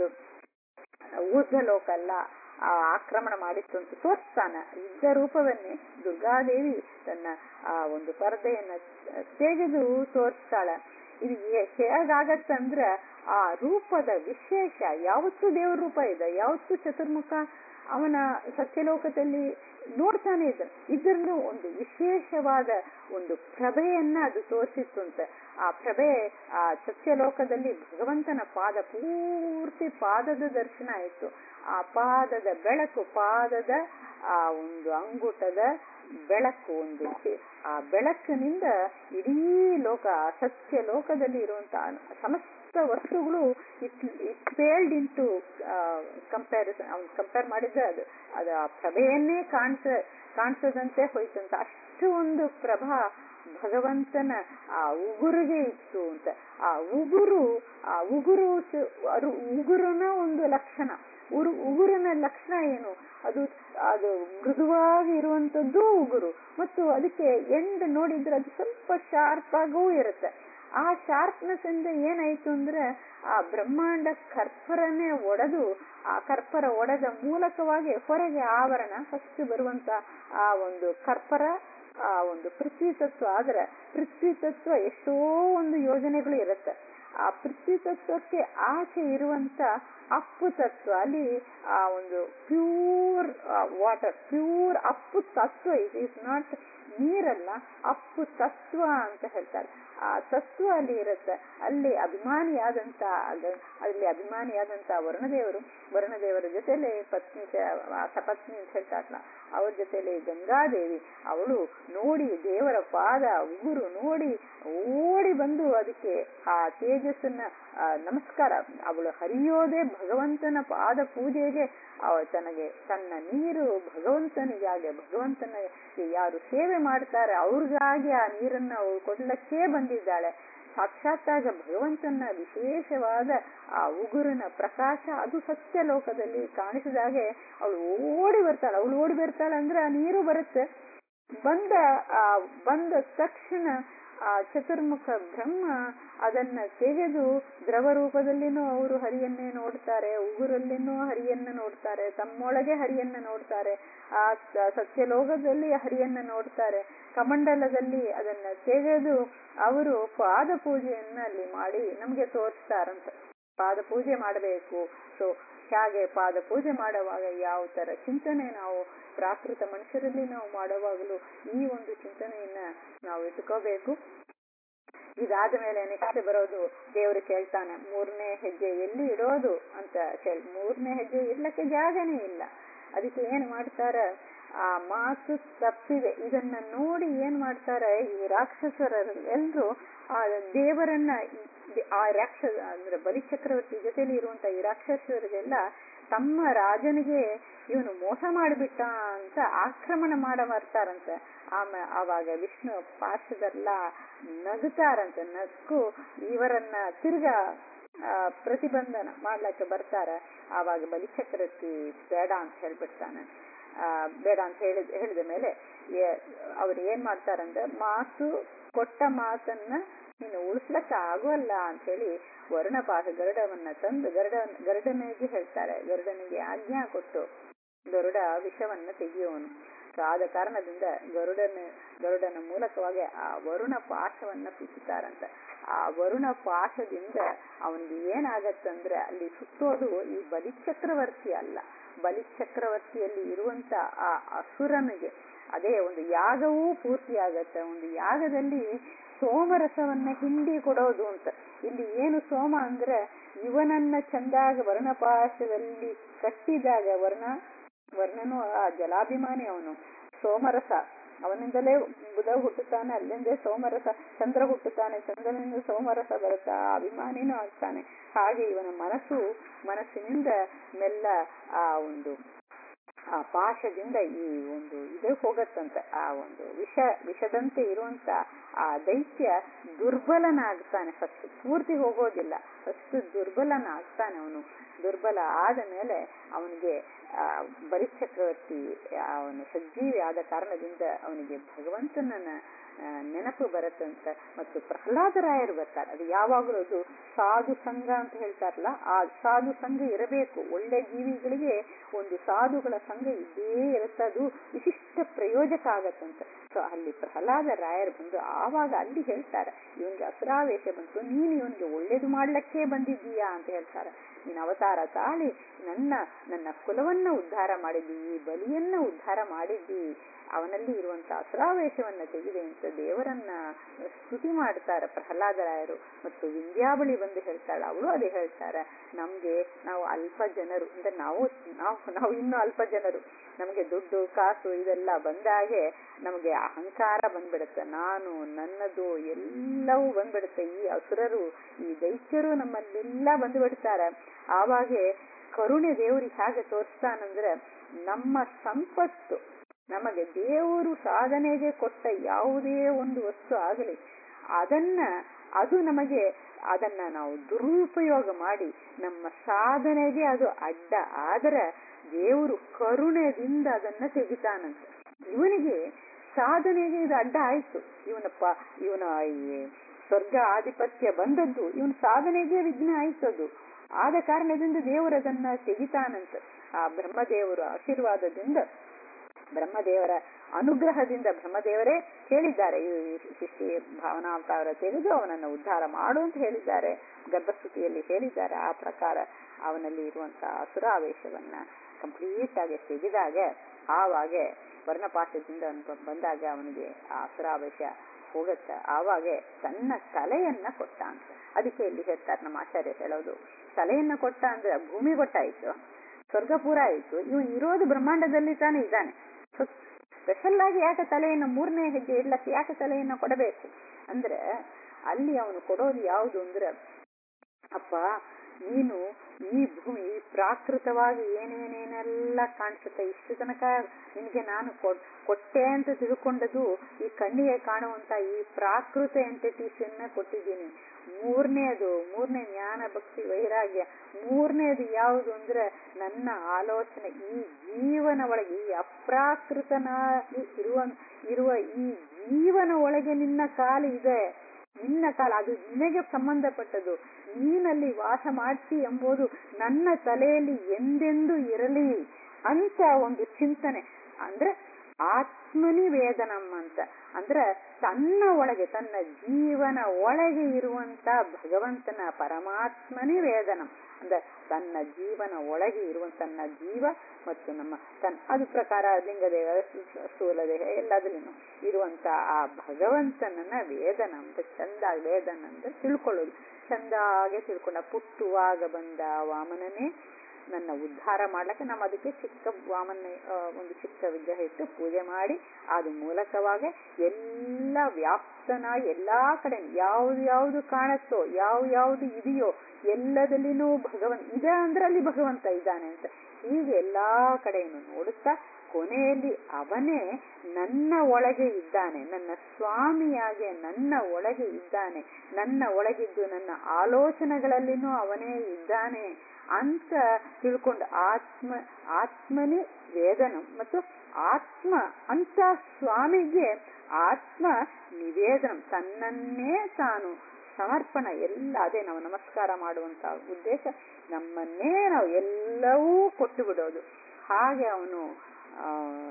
ಊರ್ಧ್ವ ಲೋಕ ಅಲ್ಲ ಆ ಆಕ್ರಮಣ ಮಾಡಿತ್ತು ಅಂತ ತೋರಿಸ್ತಾನ ಯುದ್ಧ ರೂಪವನ್ನೇ ದುರ್ಗಾದೇವಿ ತನ್ನ ಆ ಒಂದು ಪರದೆಯನ್ನ ತೆಗೆದು ತೋರಿಸ್ತಾಳ ಇದು ಹೇ- ಹೇಗಾಗತ್ತಂದ್ರ ಆ ರೂಪದ ವಿಶೇಷ ಯಾವತ್ತು ದೇವ್ರ ರೂಪ ಇದೆ ಯಾವತ್ತು ಚತುರ್ಮುಖ ಅವನ ಸತ್ಯಲೋಕದಲ್ಲಿ ನೋಡ್ತಾನೆ ಇದ್ದ ಇದನ್ನು ಒಂದು ವಿಶೇಷವಾದ ಒಂದು ಪ್ರಭೆಯನ್ನ ಅದು ತೋರಿಸಿತ್ತು ಅಂತ ಆ ಪ್ರಭೆ ಆ ಸತ್ಯಲೋಕದಲ್ಲಿ ಭಗವಂತನ ಪಾದ ಪೂರ್ತಿ ಪಾದದ ದರ್ಶನ ಆಯಿತು ಆ ಪಾದದ ಬೆಳಕು ಪಾದದ ಆ ಒಂದು ಅಂಗುಟದ ಬೆಳಕು ಒಂದು ಚಿ- ಆ ಬೆಳಕಿನಿಂದ ಇಡೀ ಲೋಕ ಆ ಸತ್ಯ ಲೋಕದಲ್ಲಿ ಇರುವಂತಹ ಸಮಸ್ತ ವಸ್ತುಗಳು it it failed into comparison ಅವ್ನು ಕಂಪೇರ್ ಮಾಡಿದ್ರೆ ಅದು ಅದು ಆ ಪ್ರಭೆಯನ್ನೇ ಕಾಣಿಸ ಕಾಣಿಸದಂತೆ ಹೋಯ್ತಂತ ಅಷ್ಟು ಒಂದು ಪ್ರಭಾ ಭಗವಂತನ ಆ ಉಗುರಿಗೆ ಇತ್ತು ಅಂತ ಆ ಉಗುರು ಆ ಉಗುರು ಚ- ಅದು ಉಗುರಿನ ಒಂದು ಲಕ್ಷಣ ಉರು ಉಗುರಿನ ಲಕ್ಷಣ ಏನು ಅದು ಅದು ಮೃದುವಾಗಿ ಇರುವಂತದ್ದು ಉಗುರು ಮತ್ತು ಅದಕ್ಕೆ ಎಂಡ್ ನೋಡಿದ್ರೆ ಅದು ಸ್ವಲ್ಪ ಶಾರ್ಪ್ ಆಗೂ ಇರುತ್ತೆ ಆ ಶಾರ್ಪ್ನೆಸ್ ಇಂದ ಏನಾಯ್ತು ಅಂದ್ರೆ ಆ ಬ್ರಹ್ಮಾಂಡ ಕರ್ಪರನೇ ಒಡೆದು ಆ ಕರ್ಪರ ಒಡೆದ ಮೂಲಕವಾಗಿ ಹೊರಗೆ ಆವರಣ ಫಸ್ಟ್ ಬರುವಂತ ಆ ಒಂದು ಕರ್ಪರ ಆ ಒಂದು ಪೃಥ್ವಿ ತತ್ವ ಆದ್ರೆ ಪೃಥ್ವಿ ತತ್ವ ಎಷ್ಟೋ ಒಂದು ಯೋಜನೆಗಳು ಇರುತ್ತೆ ಆ ಪೃಥ್ವಿ ತತ್ವಕ್ಕೆ ಆಚೆ ಇರುವಂತ ಅಪ್ಪು ತತ್ವ ಅಲ್ಲಿ ಆ ಒಂದು ಪ್ಯೂರ್ ವಾಟರ್ ಪ್ಯೂರ್ ಅಪ್ಪು ತತ್ವ ಇಟ್ ಈಸ್ ನಾಟ್ ನೀರಲ್ಲ ಅಪ್ಪು ತತ್ವ ಅಂತ ಹೇಳ್ತಾರೆ ಆ ತತ್ವ ಅಲ್ಲಿ ಇರುತ್ತೆ ಅಲ್ಲಿ ಅಭಿಮಾನಿಯಾದಂತ ಅದ- ಅಲ್ಲಿ ಅಭಿಮಾನಿಯಾದಂತ ವರುಣದೇವರು ವರುಣದೇವರ ಜೊತೆಲೆ ಪತ್ನಿ ಸ- ಆ ಸಪತ್ನಿ ಅಂತ ಹೇಳ್ತಾರಲ್ಲ ಅವ್ರ ಜೊತೆಲೆ ಗಂಗಾದೇವಿ ಅವಳು ನೋಡಿ ದೇವರ ಪಾದ ಉಗುರು ನೋಡಿ ಓಡಿ ಬಂದು ಅದಕ್ಕೆ ಆ ತೇಜಸ್ಸನ್ನ ಆ, ನಮಸ್ಕಾರ ಅವಳು ಹರಿಯೋದೇ ಭಗವಂತನ ಪಾದ ಪೂಜೆಗೆ ಅವ ತನಗೆ ತನ್ನ ನೀರು ಭಗವಂತನಿಗಾಗಿ ಭಗವಂತನ ಯಾರು ಸೇವೆ ಮಾಡ್ತಾರೆ ಅವ್ರಿಗಾಗಿ ಆ ನೀರನ್ನ ಅವಳು ಕೊಡ್ಲಕ್ಕೆ ಬಂದಿದ್ದಾಳೆ ಸಾಕ್ಷಾತ್ತಾಗ ಭಗವಂತನ ವಿಶೇಷವಾದ ಆ ಉಗುರಿನ ಪ್ರಕಾಶ ಅದು ಸತ್ಯ ಲೋಕದಲ್ಲಿ ಕಾಣಿಸಿದಾಗೆ ಅವಳು ಓಡಿ ಬರ್ತಾಳೆ ಅವಳು ಓಡಿ ಬರ್ತಾಳೆ ಅಂದ್ರೆ ಆ ನೀರು ಬರುತ್ತೆ ಬಂದ ಆ ಬಂದ ತಕ್ಷಣ ಆ ಚತುರ್ಮುಖ ಬ್ರಹ್ಮ ಅದನ್ನ ತೆಗೆದು ದ್ರವ ರೂಪದಲ್ಲಿನೂ ಅವರು ಹರಿಯನ್ನೇ ನೋಡ್ತಾರೆ ಉಗುರಲ್ಲಿನೂ ಹರಿಯನ್ನ ನೋಡ್ತಾರೆ ತಮ್ಮೊಳಗೆ ಹರಿಯನ್ನ ನೋಡ್ತಾರೆ ಆ ಸ- ಸತ್ಯಲೋಕದಲ್ಲಿ ಹರಿಯನ್ನ ನೋಡ್ತಾರೆ ಕಮಂಡಲದಲ್ಲಿ ಅದನ್ನ ತೆಗೆದು ಅವರು ಪಾದ ಪೂಜೆಯನ್ನ ಅಲ್ಲಿ ಮಾಡಿ ನಮ್ಗೆ ತೋರಿಸ್ತಾರಂತೆ ಪಾದ ಪೂಜೆ ಮಾಡಬೇಕು ಸೊ ಹೇಗೆ ಪಾದ ಪೂಜೆ ಮಾಡುವಾಗ ಯಾವ ತರ ಚಿಂತನೆ ನಾವು ಪ್ರಾಕೃತ ಮನುಷ್ಯರಲ್ಲಿ ನಾವು ಮಾಡುವಾಗಲೂ ಈ ಒಂದು ಚಿಂತನೆಯನ್ನ ನಾವು ಇಟ್ಕೋಬೇಕು ಇದಾದ ಮೇಲೆ ನೆಕ್ಸ್ಟ್ ಬರೋದು ದೇವರು ಕೇಳ್ತಾನೆ ಮೂರನೇ ಹೆಜ್ಜೆ ಎಲ್ಲಿ ಇಡೋದು ಅಂತ ಕೇಳಿ ಮೂರನೇ ಹೆಜ್ಜೆ ಇಡ್ಲಕ್ಕೆ ಜಾಗನೇ ಇಲ್ಲ ಅದಕ್ಕೆ ಏನ್ ಮಾಡ್ತಾರ ಆ ಮಾತು ತಪ್ಪಿದೆ ಇದನ್ನ ನೋಡಿ ಏನ್ ಮಾಡ್ತಾರೆ ಈ ರಾಕ್ಷಸರ ಎಲ್ರು ಆ ದೇವರನ್ನ ಈ- ಆ ರಾಕ್ಷಸ ಅಂದ್ರೆ ಬಲಿಚಕ್ರವರ್ತಿ ಜೊತೆಲಿ ಇರುವಂತ ಈ ರಾಕ್ಷಸರಿಗೆಲ್ಲ ತಮ್ಮ ರಾಜನಿಗೆ ಇವನು ಮೋಸ ಮಾಡಿಬಿಟ್ಟ ಅಂತ ಆಕ್ರಮಣ ಮಾಡ ಬರ್ತಾರಂತೆ ಆಮೇಲೆ ಆವಾಗ ವಿಷ್ಣು ಪಾರ್ಶ್ವದಲ್ಲ ನಗುತ್ತಾರಂತೆ ನಕ್ಕು ಇವರನ್ನ ತಿರ್ಗಾ ಆ, ಪ್ರತಿಬಂಧನ ಮಾಡ್ಲಕ್ಕೆ ಬರ್ತಾರೆ ಆವಾಗ ಬಲಿಚಕ್ರವರ್ತಿ ಬೇಡ ಅಂತ ಹೇಳ್ಬಿಡ್ತಾನೆ ಆ, ಬೇಡ ಅಂತ ಹೇಳಿದ ಹೇಳಿದ ಮೇಲೆ ಏ- ಅವ್ರು ಏನ್ ಮಾಡ್ತಾರಂದ್ರೆ ಮಾತು ಕೊಟ್ಟ ಮಾತನ್ನ ನೀನು ಉಳಿಸ್ಲಕ್ಕ ಆಗೋಲ್ಲ ಅಂತ ಹೇಳಿ ವರುಣಪಾಶ ಗರುಡವನ್ನ ತಂದು ಗರುಡ ಗರುಡನಿಗೆ ಹೇಳ್ತಾರೆ ಗರುಡನಿಗೆ ಆಜ್ಞಾ ಕೊಟ್ಟು ಗರುಡ ವಿಷವನ್ನ ತೆಗೆಯುವನು ಸೊ ಆದ ಕಾರಣದಿಂದ ಗರುಡನ ಗರುಡನ ಮೂಲಕವಾಗಿ ಆ ವರುಣ ಪಾಶವನ್ನ ಬಿಚ್ಚುತ್ತಾರಂತ ಆ ವರುಣ ಪಾಶದಿಂದ ಅವನಿಗೆ ಏನಾಗತ್ತಂದ್ರೆ ಅಲ್ಲಿ ಸುತ್ತೋದು ಈ ಬಲಿಚಕ್ರವರ್ತಿ ಅಲ್ಲ ಬಲಿಚಕ್ರವರ್ತಿಯಲ್ಲಿ ಇರುವಂತ ಆ ಅಸುರನಿಗೆ ಅದೇ ಒಂದು ಯಾಗವೂ ಪೂರ್ತಿ ಆಗತ್ತೆ ಒಂದು ಯಾಗದಲ್ಲಿ ಸೋಮರಸವನ್ನ ಹಿಂಡಿ ಕೊಡೋದು ಅಂತ ಇಲ್ಲಿ ಏನು ಸೋಮ ಅಂದ್ರೆ ಇವನನ್ನ ಚಂದಾಗ ವರ್ಣಪಾಶದಲ್ಲಿ ಕಟ್ಟಿದಾಗ ವರ್ಣ ವರ್ಣನು ಆ ಜಲಾಭಿಮಾನಿ ಅವನು ಸೋಮರಸ ಅವನಿಂದಲೇ ಬುಧ ಹುಟ್ಟುತ್ತಾನೆ ಅಲ್ಲಿಂದೇ ಸೋಮರಸ ಚಂದ್ರ ಹುಟ್ಟುತ್ತಾನೆ ಚಂದ್ರನಿಂದ ಸೋಮರಸ ಬರುತ್ತಾ ಆ ಅಭಿಮಾನಿನೂ ಆಗ್ತಾನೆ ಹಾಗೆ ಇವನ ಮನಸ್ಸು ಮನಸ್ಸಿನಿಂದ ಮೆಲ್ಲ ಆ ಒಂದು ಆ ಪಾಶದಿಂದ ಈ ಒಂದು ಇದು ಹೋಗತ್ತಂತೆ ಆ ಒಂದು ವಿಷ ವಿಷದಂತೆ ಇರುವಂತ ಆ ದೈತ್ಯ ದುರ್ಬಲನಾಗ್ತಾನೆ ಫಸ್ಟ್ ಪೂರ್ತಿ ಹೋಗೋದಿಲ್ಲ ಫಸ್ಟ್ ದುರ್ಬಲನಾಗ್ತಾನೆ ಅವನು ದುರ್ಬಲ ಆದ ಮೇಲೆ ಅವನಿಗೆ ಆ ಬಲಿಚಕ್ರವರ್ತಿ ಅವನು ಸಜ್ಜೀವಿ ಆದ ಕಾರಣದಿಂದ ಅವನಿಗೆ ಭಗವಂತನನ್ನ ಆ, ನೆನಪು ಬರುತ್ತಂತ ಮತ್ತು ಪ್ರಹ್ಲಾದರಾಯರು ಬರ್ತಾರೆ ಅದು ಯಾವಾಗಲೂ ಅದು ಸಾಧು ಸಂಘ ಅಂತ ಹೇಳ್ತಾರಲ್ಲ ಆ ಸಾಧು ಸಂಘ ಇರಬೇಕು ಒಳ್ಳೆ ಜೀವಿಗಳಿಗೆ ಒಂದು ಸಾಧುಗಳ ಸಂಘ ಇದ್ದೇ ಇರುತ್ತೆ ಅದು ವಿಶಿಷ್ಟ ಪ್ರಯೋಜಕ ಆಗತ್ತಂತ ಸೊ ಅಲ್ಲಿ ಪ್ರಹ್ಲಾದ ರಾಯರು ಬಂದು ಆವಾಗ ಅಲ್ಲಿ ಹೇಳ್ತಾರೆ ಇವನಿಗೆ ಅಸುರಾವೇಶ ಬಂತು ನೀನು ಇವನಿಗೆ ಒಳ್ಳೇದು ಮಾಡ್ಲಿಕ್ಕೆ ಬಂದಿದ್ದೀಯಾ ಅಂತ ಹೇಳ್ತಾರೆ ನೀನು ಅವತಾರ ತಾಳಿ ನನ್ನ ನನ್ನ ಕುಲವನ್ನ ಉದ್ಧಾರ ಮಾಡಿದ್ದಿ ಈ ಬಲಿಯನ್ನ ಉದ್ಧಾರ ಮಾಡಿದ್ದಿ ಅವನಲ್ಲಿ ಇರುವಂತ ಅಸುರಾವೇಶವನ್ನ ತೆಗೆದೆ ಅಂತ ದೇವರನ್ನ ಸ್ತುತಿ ಮಾಡ್ತಾರೆ ಪ್ರಹ್ಲಾದರಾಯರು ಮತ್ತು ವಿಂಧ್ಯಾವಳಿ ಬಂದು ಹೇಳ್ತಾಳೆ ಅವಳು ಅದೇ ಹೇಳ್ತಾರೆ ನಮ್ಗೆ ನಾವು ಅಲ್ಪ ಜನರು ಅಂದ್ರೆ ನಾವು ನಾವು ನಾವು ಇನ್ನೂ ಅಲ್ಪ ಜನರು ನಮಗೆ ದುಡ್ಡು ಕಾಸು ಇದೆಲ್ಲ ಬಂದಾಗೆ ನಮಗೆ ಅಹಂಕಾರ ಬಂದ್ಬಿಡುತ್ತೆ ನಾನು ನನ್ನದು ಎಲ್ಲವೂ ಬಂದ್ಬಿಡುತ್ತೆ ಈ ಅಸುರರು ಈ ದೈತ್ಯರು ನಮ್ಮಲ್ಲೆಲ್ಲ ಬಂದ್ಬಿಡ್ತಾರೆ ಆವಾಗೆ ಕರುಣೆ ದೇವರಿಗೆ ಹೇಗೆ ತೋರಿಸ್ತಾನಂದ್ರೆ ನಮ್ಮ ಸಂಪತ್ತು ನಮಗೆ ದೇವರು ಸಾಧನೆಗೆ ಕೊಟ್ಟ ಯಾವುದೇ ಒಂದು ವಸ್ತು ಆಗಲಿ ಅದನ್ನ ಅದು ನಮಗೆ ಅದನ್ನ ನಾವು ದುರುಪಯೋಗ ಮಾಡಿ ನಮ್ಮ ಸಾಧನೆಗೆ ಅದು ಅಡ್ಡ ಆದರೆ ದೇವರು ಕರುಣೆದಿಂದ ಅದನ್ನ ತೆಗಿತಾನಂತ ಇವನಿಗೆ ಸಾಧನೆಗೆ ಇದು ಅಡ್ಡ ಆಯ್ತು ಇವನಪ್ಪ ಇವನ ಈ ಸ್ವರ್ಗ ಆಧಿಪತ್ಯ ಬಂದದ್ದು ಇವನ ಸಾಧನೆಗೆ ವಿಘ್ನ ಆಯ್ತದು ಆದ ಕಾರಣದಿಂದ ದೇವರು ಅದನ್ನ ತೆಗಿತಾನಂತ ಆ ಬ್ರಹ್ಮದೇವರು ಆಶೀರ್ವಾದದಿಂದ ಬ್ರಹ್ಮದೇವರ ಅನುಗ್ರಹದಿಂದ ಬ್ರಹ್ಮದೇವರೇ ಹೇಳಿದ್ದಾರೆ ಈ ಶಿಷ್ಯ ಭಾವನಾವತಾರ ತೆಗೆದು ಅವನನ್ನು ಉದ್ಧಾರ ಮಾಡು ಅಂತ ಹೇಳಿದ್ದಾರೆ ಗರ್ಭಸ್ತುತಿಯಲ್ಲಿ ಹೇಳಿದ್ದಾರೆ ಆ ಪ್ರಕಾರ ಅವನಲ್ಲಿ ಇರುವಂತಹ ಅಸುರಾವೇಶವನ್ನ ಕಂಪ್ಲೀಟ್ ಆಗಿ ತೆಗೆದಾಗ ಆವಾಗೆ ವರ್ಣಪಾಠದಿಂದ ಅವನು ಬಂದಾಗ ಅವನಿಗೆ ಆ ಅಸುರಾವೇಶ ಹೋಗತ್ತ ಆವಾಗೆ ತನ್ನ ತಲೆಯನ್ನ ಕೊಟ್ಟ ಅಂತ ಅದಕ್ಕೆ ಇಲ್ಲಿ ಹೇಳ್ತಾರೆ ನಮ್ಮ ಆಚಾರ್ಯ ಹೇಳೋದು ತಲೆಯನ್ನ ಕೊಟ್ಟ ಅಂದ್ರೆ ಭೂಮಿ ಕೊಟ್ಟಾಯ್ತು ಸ್ವರ್ಗಪುರ ಆಯ್ತು ಇವನು ಇರೋದು ಬ್ರಹ್ಮಾಂಡದಲ್ಲಿ ತಾನೇ ಇದ್ದಾನೆ ಸ್ಪೆಷಲ್ ಆಗಿ ಯಾಕೆ ತಲೆಯನ್ನು ಮೂರನೇ ಹೆಜ್ಜೆ ಇಡ್ಲಕ್ಕೆ ಯಾಕೆ ತಲೆಯನ್ನ ಕೊಡಬೇಕು ಅಂದ್ರೆ ಅಲ್ಲಿ ಅವನು ಕೊಡೋದು ಯಾವುದು ಅಂದ್ರೆ ಅಪ್ಪ ನೀನು ಈ ಭೂಮಿ ಈ ಪ್ರಾಕೃತವಾಗಿ ಏನೇನೇನೆಲ್ಲ ಕಾಣಿಸುತ್ತೆ ಇಷ್ಟು ತನಕ ನಿನಗೆ ನಾನು ಕೊಟ್ಟೆ ಅಂತ ತಿಳ್ಕೊಂಡದು ಈ ಕಣ್ಣಿಗೆ ಕಾಣುವಂತ ಈ ಪ್ರಾಕೃತ ಎಂಟಿಟೀಸ್ ಅನ್ನ ಕೊಟ್ಟಿದ್ದೀನಿ ಮೂರನೇದು ಮೂರನೇ ಜ್ಞಾನ ಭಕ್ತಿ ವೈರಾಗ್ಯ ಮೂರನೇದು ಯಾವುದು ಅಂದ್ರೆ ನನ್ನ ಆಲೋಚನೆ ಈ ಜೀವನ ಒಳಗೆ ಈ ಅಪ್ರಾಕೃತನಾಗಿ ಇರುವ ಇರುವ ಈ ಜೀವನ ಒಳಗೆ ನಿನ್ನ ಕಾಲು ಇದೆ ನಿನ್ನ ಕಾಲ ಅದು ನಿನಗೆ ಸಂಬಂಧಪಟ್ಟದು ನೀನಲ್ಲಿ ವಾಸ ಮಾಡ್ತಿ ಎಂಬುದು ನನ್ನ ತಲೆಯಲ್ಲಿ ಎಂದೆಂದು ಇರಲಿ ಅಂತ ಒಂದು ಚಿಂತನೆ ಅಂದ್ರೆ ಆತ್ಮನಿ ವೇದನಂ ಅಂತ ಅಂದ್ರೆ ತನ್ನ ಒಳಗೆ ತನ್ನ ಜೀವನ ಒಳಗೆ ಇರುವಂತ ಭಗವಂತನ ಪರಮಾತ್ಮನಿ ವೇದನಂ ಅಂದ್ರೆ ತನ್ನ ಜೀವನ ಒಳಗೆ ಇರುವ ತನ್ನ ಜೀವ ಮತ್ತು ನಮ್ಮ ತನ್ನ ಅದು ಪ್ರಕಾರ ಲಿಂಗದೇಹ ಸ್ಥೂಲ ದೇಹ ಎಲ್ಲದರಲ್ಲೂ ಇರುವಂತ ಆ ಭಗವಂತನನ್ನ ವೇದನ ಅಂತ ಚಂದ ವೇದನ ಅಂತ ತಿಳ್ಕೊಳ್ಳೋದು ಚಂದಾಗೆ ತಿಳ್ಕೊಂಡ ಪುಟ್ಟುವಾಗ ಬಂದ ವಾಮನನೇ ನನ್ನ ಉದ್ಧಾರ ಮಾಡ್ಲಕ್ಕೆ ನಮ್ಮ ಅದಕ್ಕೆ ಚಿಕ್ಕ ವಾಮನ ಒಂದು ಚಿಕ್ಕ ವಿಗ್ರಹ ಇಟ್ಟು ಪೂಜೆ ಮಾಡಿ ಅದು ಮೂಲಕವಾಗಿ ಎಲ್ಲ ವ್ಯಾಪ್ತನಾಗಿ ಎಲ್ಲಾ ಕಡೆ ಯಾವ್ದು ಯಾವ್ದು ಕಾಣತ್ತೋ ಯಾವ ಯಾವ್ದು ಇದೆಯೋ ಎಲ್ಲದಲ್ಲಿನೂ ಭಗವಂತ ಇದೆ ಅಂದ್ರೆ ಅಲ್ಲಿ ಭಗವಂತ ಇದ್ದಾನೆ ಅಂತ ಹೀಗೆ ಎಲ್ಲಾ ಕಡೆಯನ್ನು ನೋಡುತ್ತಾ ಕೊನೆಯಲ್ಲಿ ಅವನೇ ನನ್ನ ಒಳಗೆ ಇದ್ದಾನೆ ನನ್ನ ಸ್ವಾಮಿಯಾಗೆ ನನ್ನ ಒಳಗೆ ಇದ್ದಾನೆ ನನ್ನ ಒಳಗಿದ್ದು ನನ್ನ ಆಲೋಚನೆಗಳಲ್ಲಿನೂ ಅವನೇ ಇದ್ದಾನೆ ಅಂತ ತಿಳ್ಕೊಂಡು ಆತ್ಮ ಆತ್ಮನೇ ವೇದನ ಮತ್ತು ಆತ್ಮ ಅಂತ ಸ್ವಾಮಿಗೆ ಆತ್ಮ ನಿವೇದನ ತನ್ನನ್ನೇ ತಾನು ಸಮರ್ಪಣ ಎಲ್ಲ ಅದೇ ನಾವು ನಮಸ್ಕಾರ ಮಾಡುವಂತ ಉದ್ದೇಶ ನಮ್ಮನ್ನೇ ನಾವು ಎಲ್ಲವೂ ಕೊಟ್ಟು ಬಿಡೋದು ಹಾಗೆ ಅವನು ಆ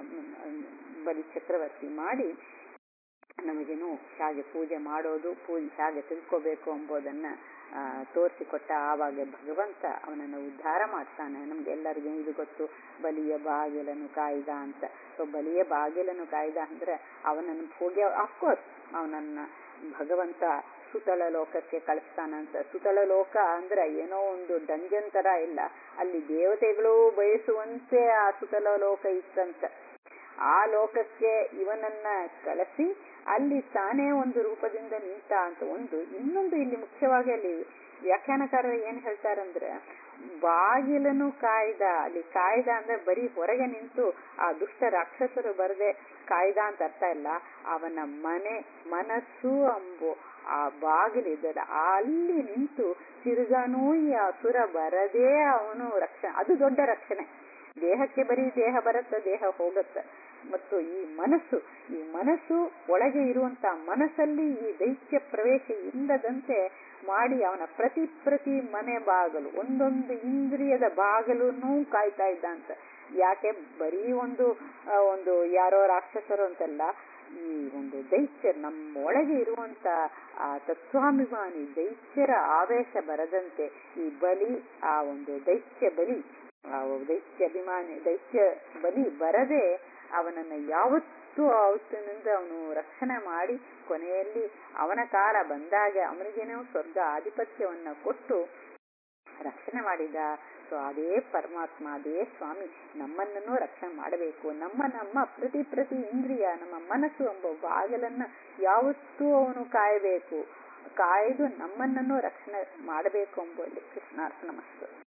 ಬಲಿ ಚಕ್ರವರ್ತಿ ಮಾಡಿ ನಮಗೇನು ಹೇಗೆ ಪೂಜೆ ಮಾಡೋದು ಪೂಜೆ ಹೇಗೆ ತಿಳ್ಕೋಬೇಕು ಎಂಬುದನ್ನ ತೋರಿಸಿಕೊಟ್ಟ ಆವಾಗ ಭಗವಂತ ಅವನನ್ನು ಉದ್ಧಾರ ಮಾಡ್ತಾನೆ ನಮ್ಗೆ ಎಲ್ಲರಿಗೂ ಇದು ಗೊತ್ತು ಬಲಿಯ ಬಾಗಿಲನ್ನು ಕಾಯ್ದ ಅಂತ ಸೊ ಬಲಿಯ ಬಾಗಿಲನ್ನು ಕಾಯ್ದ ಅಂದ್ರೆ ಅವನನ್ನು ಹೋಗಿ ಅಫ್ಕೋರ್ಸ್ ಅವನನ್ನ ಭಗವಂತ ಸುತಳ ಲೋಕಕ್ಕೆ ಕಳಿಸ್ತಾನಂತ ಸುತಳ ಲೋಕ ಅಂದ್ರೆ ಏನೋ ಒಂದು ಡಂಜನ್ ತರ ಇಲ್ಲ ಅಲ್ಲಿ ದೇವತೆಗಳು ಬಯಸುವಂತೆ ಆ ಸುತಳ ಲೋಕ ಇತ್ತಂತ ಆ ಲೋಕಕ್ಕೆ ಇವನನ್ನ ಕಳಿಸಿ ಅಲ್ಲಿ ತಾನೇ ಒಂದು ರೂಪದಿಂದ ನಿಂತ ಅಂತ ಒಂದು ಇನ್ನೊಂದು ಇಲ್ಲಿ ಮುಖ್ಯವಾಗಿ ಅಲ್ಲಿ ವ್ಯಾಖ್ಯಾನಕಾರರು ಏನ್ ಹೇಳ್ತಾರಂದ್ರೆ ಬಾಗಿಲನ್ನು ಕಾಯ್ದ ಅಲ್ಲಿ ಕಾಯ್ದ ಅಂದ್ರೆ ಬರೀ ಹೊರಗೆ ನಿಂತು ಆ ದುಷ್ಟ ರಾಕ್ಷಸರು ಬರದೆ ಕಾಯ್ದ ಅಂತ ಅರ್ಥ ಇಲ್ಲ ಅವನ ಮನೆ ಮನಸ್ಸು ಅಂಬು ಆ ಬಾಗಿಲಿದ್ದದ ಅಲ್ಲಿ ನಿಂತು ತಿರುಗಾನೂ ಈ ಅಸುರ ಬರದೇ ಅವನು ರಕ್ಷಣೆ ಅದು ದೊಡ್ಡ ರಕ್ಷಣೆ ದೇಹಕ್ಕೆ ಬರೀ ದೇಹ ಬರುತ್ತೆ ದೇಹ ಹೋಗುತ್ತೆ ಮತ್ತು ಈ ಮನಸ್ಸು ಈ ಮನಸ್ಸು ಒಳಗೆ ಇರುವಂತ ಮನಸ್ಸಲ್ಲಿ ಈ ದೈತ್ಯ ಪ್ರವೇಶ ಇಲ್ಲದಂತೆ ಮಾಡಿ ಅವನ ಪ್ರತಿ ಪ್ರತಿ ಮನೆ ಬಾಗಲು ಒಂದೊಂದು ಇಂದ್ರಿಯದ ಬಾಗಲೂ ಕಾಯ್ತಾ ಇದ್ದ ಅಂತ ಯಾಕೆ ಬರೀ ಒಂದು ಆ, ಒಂದು ಯಾರೋ ರಾಕ್ಷಸರು ಅಂತಲ್ಲ ಈ ಒಂದು ದೈತ್ಯ ನಮ್ಮ ಒಳಗೆ ಇರುವಂತ ಆ ತತ್ವಾಭಿಮಾನಿ ದೈತ್ಯರ ಆವೇಶ ಬರದಂತೆ ಈ ಬಲಿ ಆ ಒಂದು ದೈತ್ಯ ಬಲಿ ಆ ದೈತ್ಯ ಅಭಿಮಾನಿ ದೈತ್ಯ ಬಲಿ ಬರದೆ ಅವನನ್ನ ಯಾವತ್ತೂ ಅವತ್ತಿನಿಂದ ಅವನು ರಕ್ಷಣೆ ಮಾಡಿ ಕೊನೆಯಲ್ಲಿ ಅವನ ಕಾಲ ಬಂದಾಗ ಅವನಿಗೇನೋ ಸ್ವರ್ಗ ಆಧಿಪತ್ಯವನ್ನ ಕೊಟ್ಟು ರಕ್ಷಣೆ ಮಾಡಿದ ಸೊ ಅದೇ ಪರಮಾತ್ಮ ಅದೇ ಸ್ವಾಮಿ ನಮ್ಮನ್ನೂ ರಕ್ಷಣೆ ಮಾಡಬೇಕು ನಮ್ಮ ನಮ್ಮ ಪ್ರತಿ ಪ್ರತಿ ಇಂದ್ರಿಯ ನಮ್ಮ ಮನಸ್ಸು ಎಂಬ ಬಾಗಲನ್ನ ಯಾವತ್ತೂ ಅವನು ಕಾಯಬೇಕು ಕಾಯ್ದು ನಮ್ಮನ್ನೂ ರಕ್ಷಣೆ ಮಾಡಬೇಕು ಎಂಬುದು ಕೃಷ್ಣಾರ್ಪಣ ಮಸ್ತು